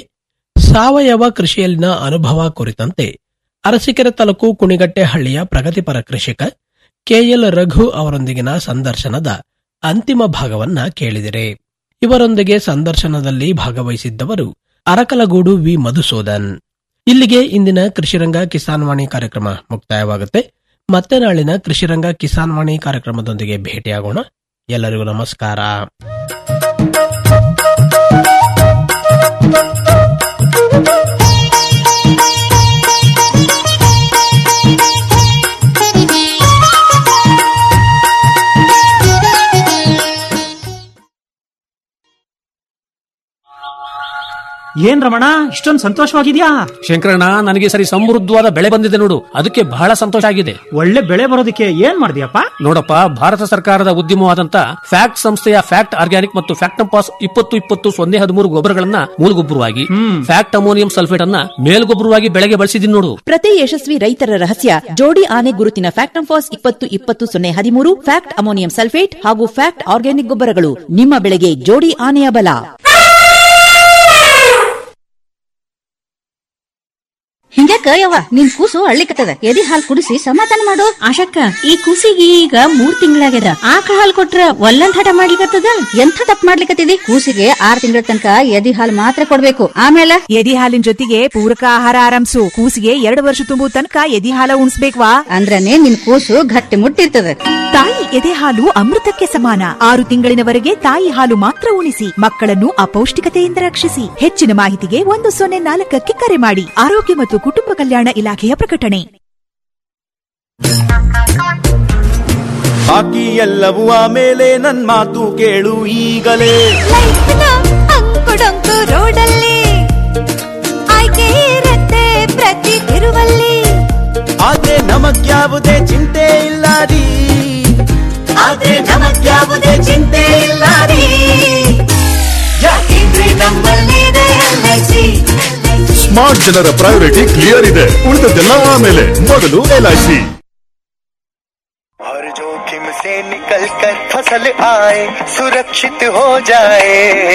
ಸಾವಯವ ಕೃಷಿಯಲ್ಲಿನ ಅನುಭವ ಕುರಿತಂತೆ ಅರಸೀಕೆರೆ ತಾಲೂಕು ಕುಣಿಗಟ್ಟೆ ಹಳ್ಳಿಯ ಪ್ರಗತಿಪರ ಕೃಷಿಕ ಕೆಎಲ್ ರಘು ಅವರೊಂದಿಗಿನ ಸಂದರ್ಶನದ ಅಂತಿಮ ಭಾಗವನ್ನ ಕೇಳಿದಿರೆ ಇವರೊಂದಿಗೆ ಸಂದರ್ಶನದಲ್ಲಿ ಭಾಗವಹಿಸಿದ್ದವರು ಅರಕಲಗೂಡು ವಿ ಮಧುಸೂದನ್ ಇಲ್ಲಿಗೆ ಇಂದಿನ ಕೃಷಿರಂಗ ಕಿಸಾನ್ ವಾಣಿ ಕಾರ್ಯಕ್ರಮ ಮುಕ್ತಾಯವಾಗುತ್ತೆ ಮತ್ತೆ ನಾಳಿನ ಕೃಷಿರಂಗ ಕಿಸಾನ್ ವಾಣಿ ಕಾರ್ಯಕ್ರಮದೊಂದಿಗೆ ಭೇಟಿಯಾಗೋಣ ಎಲ್ಲರಿಗೂ ನಮಸ್ಕಾರ ಏನ್ ರಮಣ ಇಷ್ಟೊಂದು ಸಂತೋಷವಾಗಿದ್ಯಾ ಶಂಕರಣ್ಣ ನನಗೆ ಸರಿ ಸಮೃದ್ಧವಾದ ಬೆಳೆ ಬಂದಿದೆ ನೋಡು ಅದಕ್ಕೆ ಬಹಳ ಸಂತೋಷ ಆಗಿದೆ ಒಳ್ಳೆ ಬೆಳೆ ಬರೋದಕ್ಕೆ ಏನ್ ಮಾಡಿದ್ಯಪ್ಪ ನೋಡಪ್ಪ ಭಾರತ ಸರ್ಕಾರದ ಉದ್ಯಮವಾದಂತ ಫ್ಯಾಕ್ಟ್ ಸಂಸ್ಥೆಯ ಫ್ಯಾಕ್ಟ್ ಆರ್ಗ್ಯಾನಿಕ್ ಮತ್ತು ಫ್ಯಾಕ್ಟಂಪಾಸ್ ಇಪ್ಪತ್ತು ಇಪ್ಪತ್ತು ಸೊನ್ನೆ ಹದಿಮೂರು ಗೊಬ್ಬರಗಳನ್ನ ಮೂಲಗೊಬ್ಬರವಾಗಿ ಫ್ಯಾಕ್ಟ್ ಅಮೋನಿಯಂ ಸಲ್ಫೇಟ್ ಅನ್ನ ಮೇಲ್ಗೊಬ್ಬರವಾಗಿ ಬೆಳೆಗೆ ಬಳಸಿದೀನಿ ನೋಡು ಪ್ರತಿ ಯಶಸ್ವಿ ರೈತರ ರಹಸ್ಯ ಜೋಡಿ ಆನೆ ಗುರುತಿನ ಫ್ಯಾಕ್ಟಂಫಾಸ್ ಇಪ್ಪತ್ತು ಇಪ್ಪತ್ತು ಸೊನ್ನೆ ಹದಿಮೂರು ಫ್ಯಾಕ್ಟ್ ಅಮೋನಿಯಂ ಸಲ್ಫೇಟ್ ಹಾಗೂ ಫ್ಯಾಕ್ಟ್ ಆರ್ಗ್ಯಾನಿಕ್ ಗೊಬ್ಬರಗಳು ನಿಮ್ಮ ಬೆಳೆಗೆ ಜೋಡಿ ಆನೆಯ ಬಲ ಹಿಂಗ್ಯಾಕ ಯವ್ವ ನಿನ್ ಕೂಸು ಅಳ್ಳಿಕತ್ತದ ಎದಿ ಹಾಲ್ ಕುಡಿಸಿ ಸಮಾಧಾನ ಮಾಡು ಆಶಕ್ಕ ಈ ಕೂಸಿಗೆ ಈಗ ಮೂರ್ ತಿಂಗಳಾಗ್ಯದ ಆಕಳ ಹಾಲ್ ಕೊಟ್ರ ಒಲ್ಲಂದ್ ಹಠ ಮಾಡ್ಲಿಕತ್ತದ ಎಂಥ ತಪ್ಪ ಮಾಡ್ಲಿಕತ್ತಿದಿ ಕೂಸಿಗೆ ಆರ್ ತಿಂಗಳ ತನಕ ಎದಿ ಹಾಲ್ ಮಾತ್ರ ಕೊಡ್ಬೇಕು ಆಮೇಲೆ ಎದಿ ಹಾಲಿನ ಜೊತೆಗೆ ಪೂರಕ ಆಹಾರ ಆರಂಭಿಸು ಕೂಸಿಗೆ ಎರಡು ವರ್ಷ ತುಂಬುವ ತನಕ ಎದಿ ಹಾಲ ಉಣಿಸ್ಬೇಕ್ವಾ ಅಂದ್ರನೇ ನಿನ್ ಕೂಸು ಗಟ್ಟಿ ಮುಟ್ಟಿರ್ತದ ತಾಯಿ ಎದೆ ಹಾಲು ಅಮೃತಕ್ಕೆ ಸಮಾನ ಆರು ತಿಂಗಳಿನವರೆಗೆ ತಾಯಿ ಹಾಲು ಮಾತ್ರ ಉಣಿಸಿ ಮಕ್ಕಳನ್ನು ಅಪೌಷ್ಟಿಕತೆಯಿಂದ ರಕ್ಷಿಸಿ ಹೆಚ್ಚಿನ ಮಾಹಿತಿಗೆ ಒಂದು ಸೊನ್ನೆ ನಾಲ್ಕಕ್ಕೆ ಕರೆ ಮಾಡಿ ಆರೋಗ್ಯ ಮತ್ತು ಕುಟುಂಬ ಕಲ್ಯಾಣ ಇಲಾಖೆಯ ಪ್ರಕಟಣೆ ಬಾಕಿ ಎಲ್ಲವೂ ಆಮೇಲೆ ನನ್ ಮಾತು ಕೇಳು ಈಗಲೇ ಅಂಕುಡೊಂಕು ರೋಡಲ್ಲಿ ಆಯ್ಕೆ ಇರತ್ತೆ ಪ್ರತಿ ತಿರುವಲ್ಲಿ ಆದ್ರೆ ನಮಗ್ಯಾವುದೇ ಚಿಂತೆ ಇಲ್ಲ ರೀ ಆದ್ರೆ ನಮಗ್ಯಾವುದೇ ಚಿಂತೆ ಇಲ್ಲ ರೀ ಯಾಕೆಂದ್ರೆ ನಮ್ಮಲ್ಲಿದೆ LIC. ಸ್ಮಾರ್ಟ್ ಜನರ ಪ್ರಯಾರಿಟಿ ಕ್ಲಿಯರ್ ಇದೆ ಉಳಿದದ್ದೆಲ್ಲ ಆಮೇಲೆ ಮೊದಲು ಎಲ್ಐಸಿ हर जोखिम से निकल कर फसल आए सुरक्षित हो जाए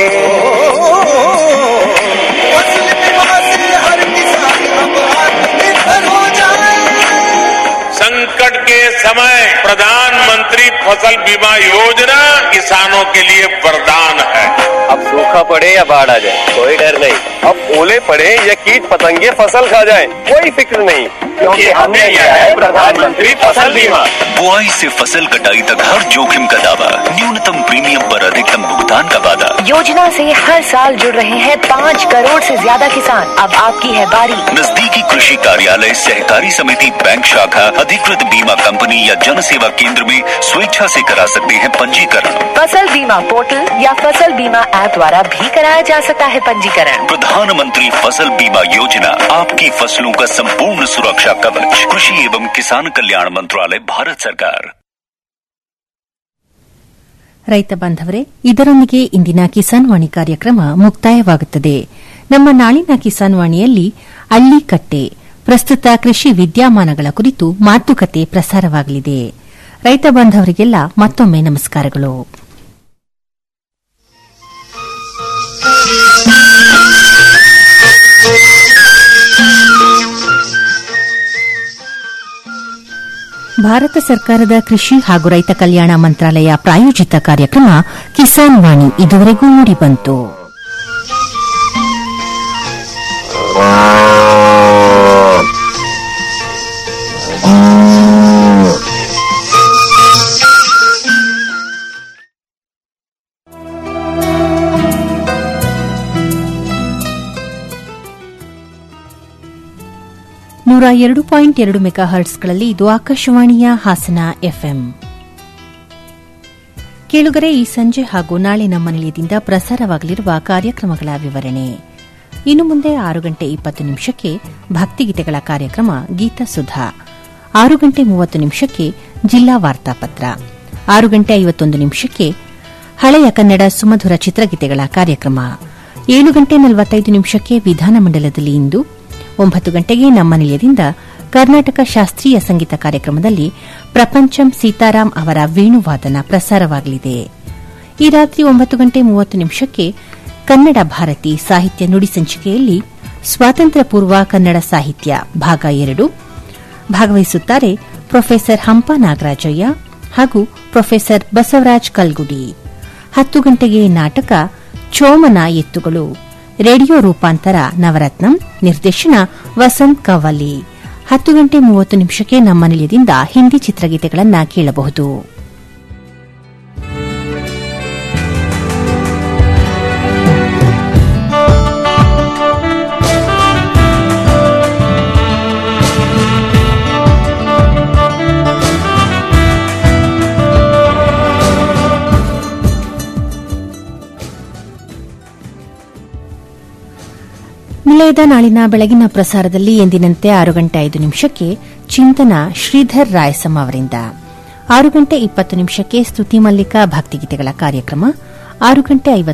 फसल बीमा से हर किसान अब आत्मनिर्भर हो जाए संकट के समय प्रधानमंत्री फसल बीमा योजना किसानों के लिए वरदान है अब सूखा पड़े या बाढ़ आ जाए कोई डर नहीं अब ओले पड़े या कीट पतंगे फसल खा जाए कोई फिक्र नहीं क्योंकि हमने लिया है प्रधानमंत्री फसल बीमा बुआई से फसल कटाई तक हर जोखिम का दावा न्यूनतम प्रीमियम पर अधिकतम भुगतान का वादा योजना से हर साल जुड़ रहे हैं पाँच करोड़ से ज्यादा किसान अब आपकी है बारी नजदीकी कृषि कार्यालय सहकारी समिति बैंक शाखा अधिकृत बीमा कंपनी या जन सेवा केंद्र में स्वेच्छा से करा सकते हैं पंजीकरण फसल बीमा पोर्टल या फसल बीमा ऐप द्वारा भी कराया जा सकता है पंजीकरण प्रधानमंत्री फसल बीमा योजना आपकी फसलों का संपूर्ण सुरक्षा कवच कृषि एवं किसान कल्याण मंत्रालय भारत सरकार ರೈತ ಬಾಂಧವರೇ ಇದರೊಂದಿಗೆ ಇಂದಿನ ಕಿಸಾನ್ ವಾಣಿ ಕಾರ್ಯಕ್ರಮ ಮುಕ್ತಾಯವಾಗುತ್ತದೆ ನಮ್ಮ ನಾಳಿನ ಕಿಸಾನ್ ವಾಣಿಯಲ್ಲಿ ಅಳ್ಳಿಕಟ್ಟೆ ಪ್ರಸ್ತುತ ಕೃಷಿ ವಿದ್ಯಮಾನಗಳ ಕುರಿತು ಮಾತುಕತೆ ಪ್ರಸಾರವಾಗಲಿದೆ ರೈತ ಬಾಂಧವರಿಗೆಲ್ಲ ಮತ್ತೊಮ್ಮೆ ನಮಸ್ಕಾರಗಳು ಭಾರತ ಸರ್ಕಾರದ ಕೃಷಿ ಹಾಗೂ ರೈತ ಕಲ್ಯಾಣ ಮಂತ್ರಾಲಯ ಪ್ರಾಯೋಜಿತ ಕಾರ್ಯಕ್ರಮ ಕಿಸಾನ್ ವಾಣಿ ಇದುವರೆಗೂ ಮೂಡಿಬಂತು ನೂರ ಎರಡು ಪಾಯಿಂಟ್ ಎರಡು ಮೆಗಾ ಹರ್ಟ್ಸ್ಗಳಲ್ಲಿ ಇದು ಆಕಾಶವಾಣಿಯ ಹಾಸನ ಎಫ್ಎಂ ಕೇಳುಗರೆ ಈ ಸಂಜೆ ಹಾಗೂ ನಾಳೆ ನಮ್ಮ ನಿಲಯದಿಂದ ಪ್ರಸಾರವಾಗಲಿರುವ ಕಾರ್ಯಕ್ರಮಗಳ ವಿವರಣೆ ಇನ್ನು ಮುಂದೆ ಆರು ಗಂಟೆ ಇಪ್ಪತ್ತು ನಿಮಿಷಕ್ಕೆ ಭಕ್ತಿಗೀತೆಗಳ ಕಾರ್ಯಕ್ರಮ ಗೀತ ಸುಧಾ ಆರು ಗಂಟೆ ಮೂವತ್ತು ನಿಮಿಷಕ್ಕೆ ಜಿಲ್ಲಾ ವಾರ್ತಾಪತ್ರ ಆರು ಗಂಟೆ ಐವತ್ತೊಂದು ನಿಮಿಷಕ್ಕೆ ಹಳೆಯ ಕನ್ನಡ ಸುಮಧುರ ಚಿತ್ರಗೀತೆಗಳ ಕಾರ್ಯಕ್ರಮ ಏಳು ಗಂಟೆ ನಲವತ್ತೈದು ನಿಮಿಷಕ್ಕೆ ವಿಧಾನಮಂಡಲದಲ್ಲಿ ಇಂದು ಒಂಬತ್ತು ಗಂಟೆಗೆ ನಮ್ಮ ನಿಲಯದಿಂದ ಕರ್ನಾಟಕ ಶಾಸ್ತ್ರೀಯ ಸಂಗೀತ ಕಾರ್ಯಕ್ರಮದಲ್ಲಿ ಪ್ರಪಂಚಂ ಸೀತಾರಾಂ ಅವರ ವೇಣುವಾದನ ಪ್ರಸಾರವಾಗಲಿದೆ ಈ ರಾತ್ರಿ ಒಂಬತ್ತು ಗಂಟೆ ಮೂವತ್ತು ನಿಮಿಷಕ್ಕೆ ಕನ್ನಡ ಭಾರತಿ ಸಾಹಿತ್ಯ ನುಡಿ ಸಂಚಿಕೆಯಲ್ಲಿ ಸ್ವಾತಂತ್ರ್ಯ ಪೂರ್ವ ಕನ್ನಡ ಸಾಹಿತ್ಯ ಭಾಗ ಎರಡು ಭಾಗವಹಿಸುತ್ತಾರೆ ಪ್ರೊಫೆಸರ್ ಹಂಪ ನಾಗರಾಜಯ್ಯ ಹಾಗೂ ಪ್ರೊಫೆಸರ್ ಬಸವರಾಜ್ ಕಲ್ಗುಡಿ ಹತ್ತು ಗಂಟೆಗೆ ನಾಟಕ ಚೋಮನ ಎತ್ತುಗಳು ರೇಡಿಯೋ ರೂಪಾಂತರ ನವರತ್ನಂ ನಿರ್ದೇಶನ ವಸಂತ್ ಕವಲಿ ಹತ್ತು ಗಂಟೆ ಮೂವತ್ತು ನಿಮಿಷಕ್ಕೆ ನಮ್ಮ ನಿಲಯದಿಂದ ಹಿಂದಿ ಚಿತ್ರಗೀತೆಗಳನ್ನು ಕೇಳಬಹುದು ನಿಲಯದ ನಾಳಿನ ಬೆಳಗಿನ ಪ್ರಸಾರದಲ್ಲಿ ಎಂದಿನಂತೆ ಆರು ಗಂಟೆ ಐದು ನಿಮಿಷಕ್ಕೆ ಚಿಂತನ ಶ್ರೀಧರ್ ರಾಯಸಮ್ ಅವರಿಂದ ಆರು ಗಂಟೆ ಇಪ್ಪತ್ತು ನಿಮಿಷಕ್ಕೆ ಸ್ತುತಿ ಮಲ್ಲಿಕ ಭಕ್ತಿಗೀತೆಗಳ ಕಾರ್ಯಕ್ರಮ ಆರು ಗಂಟೆ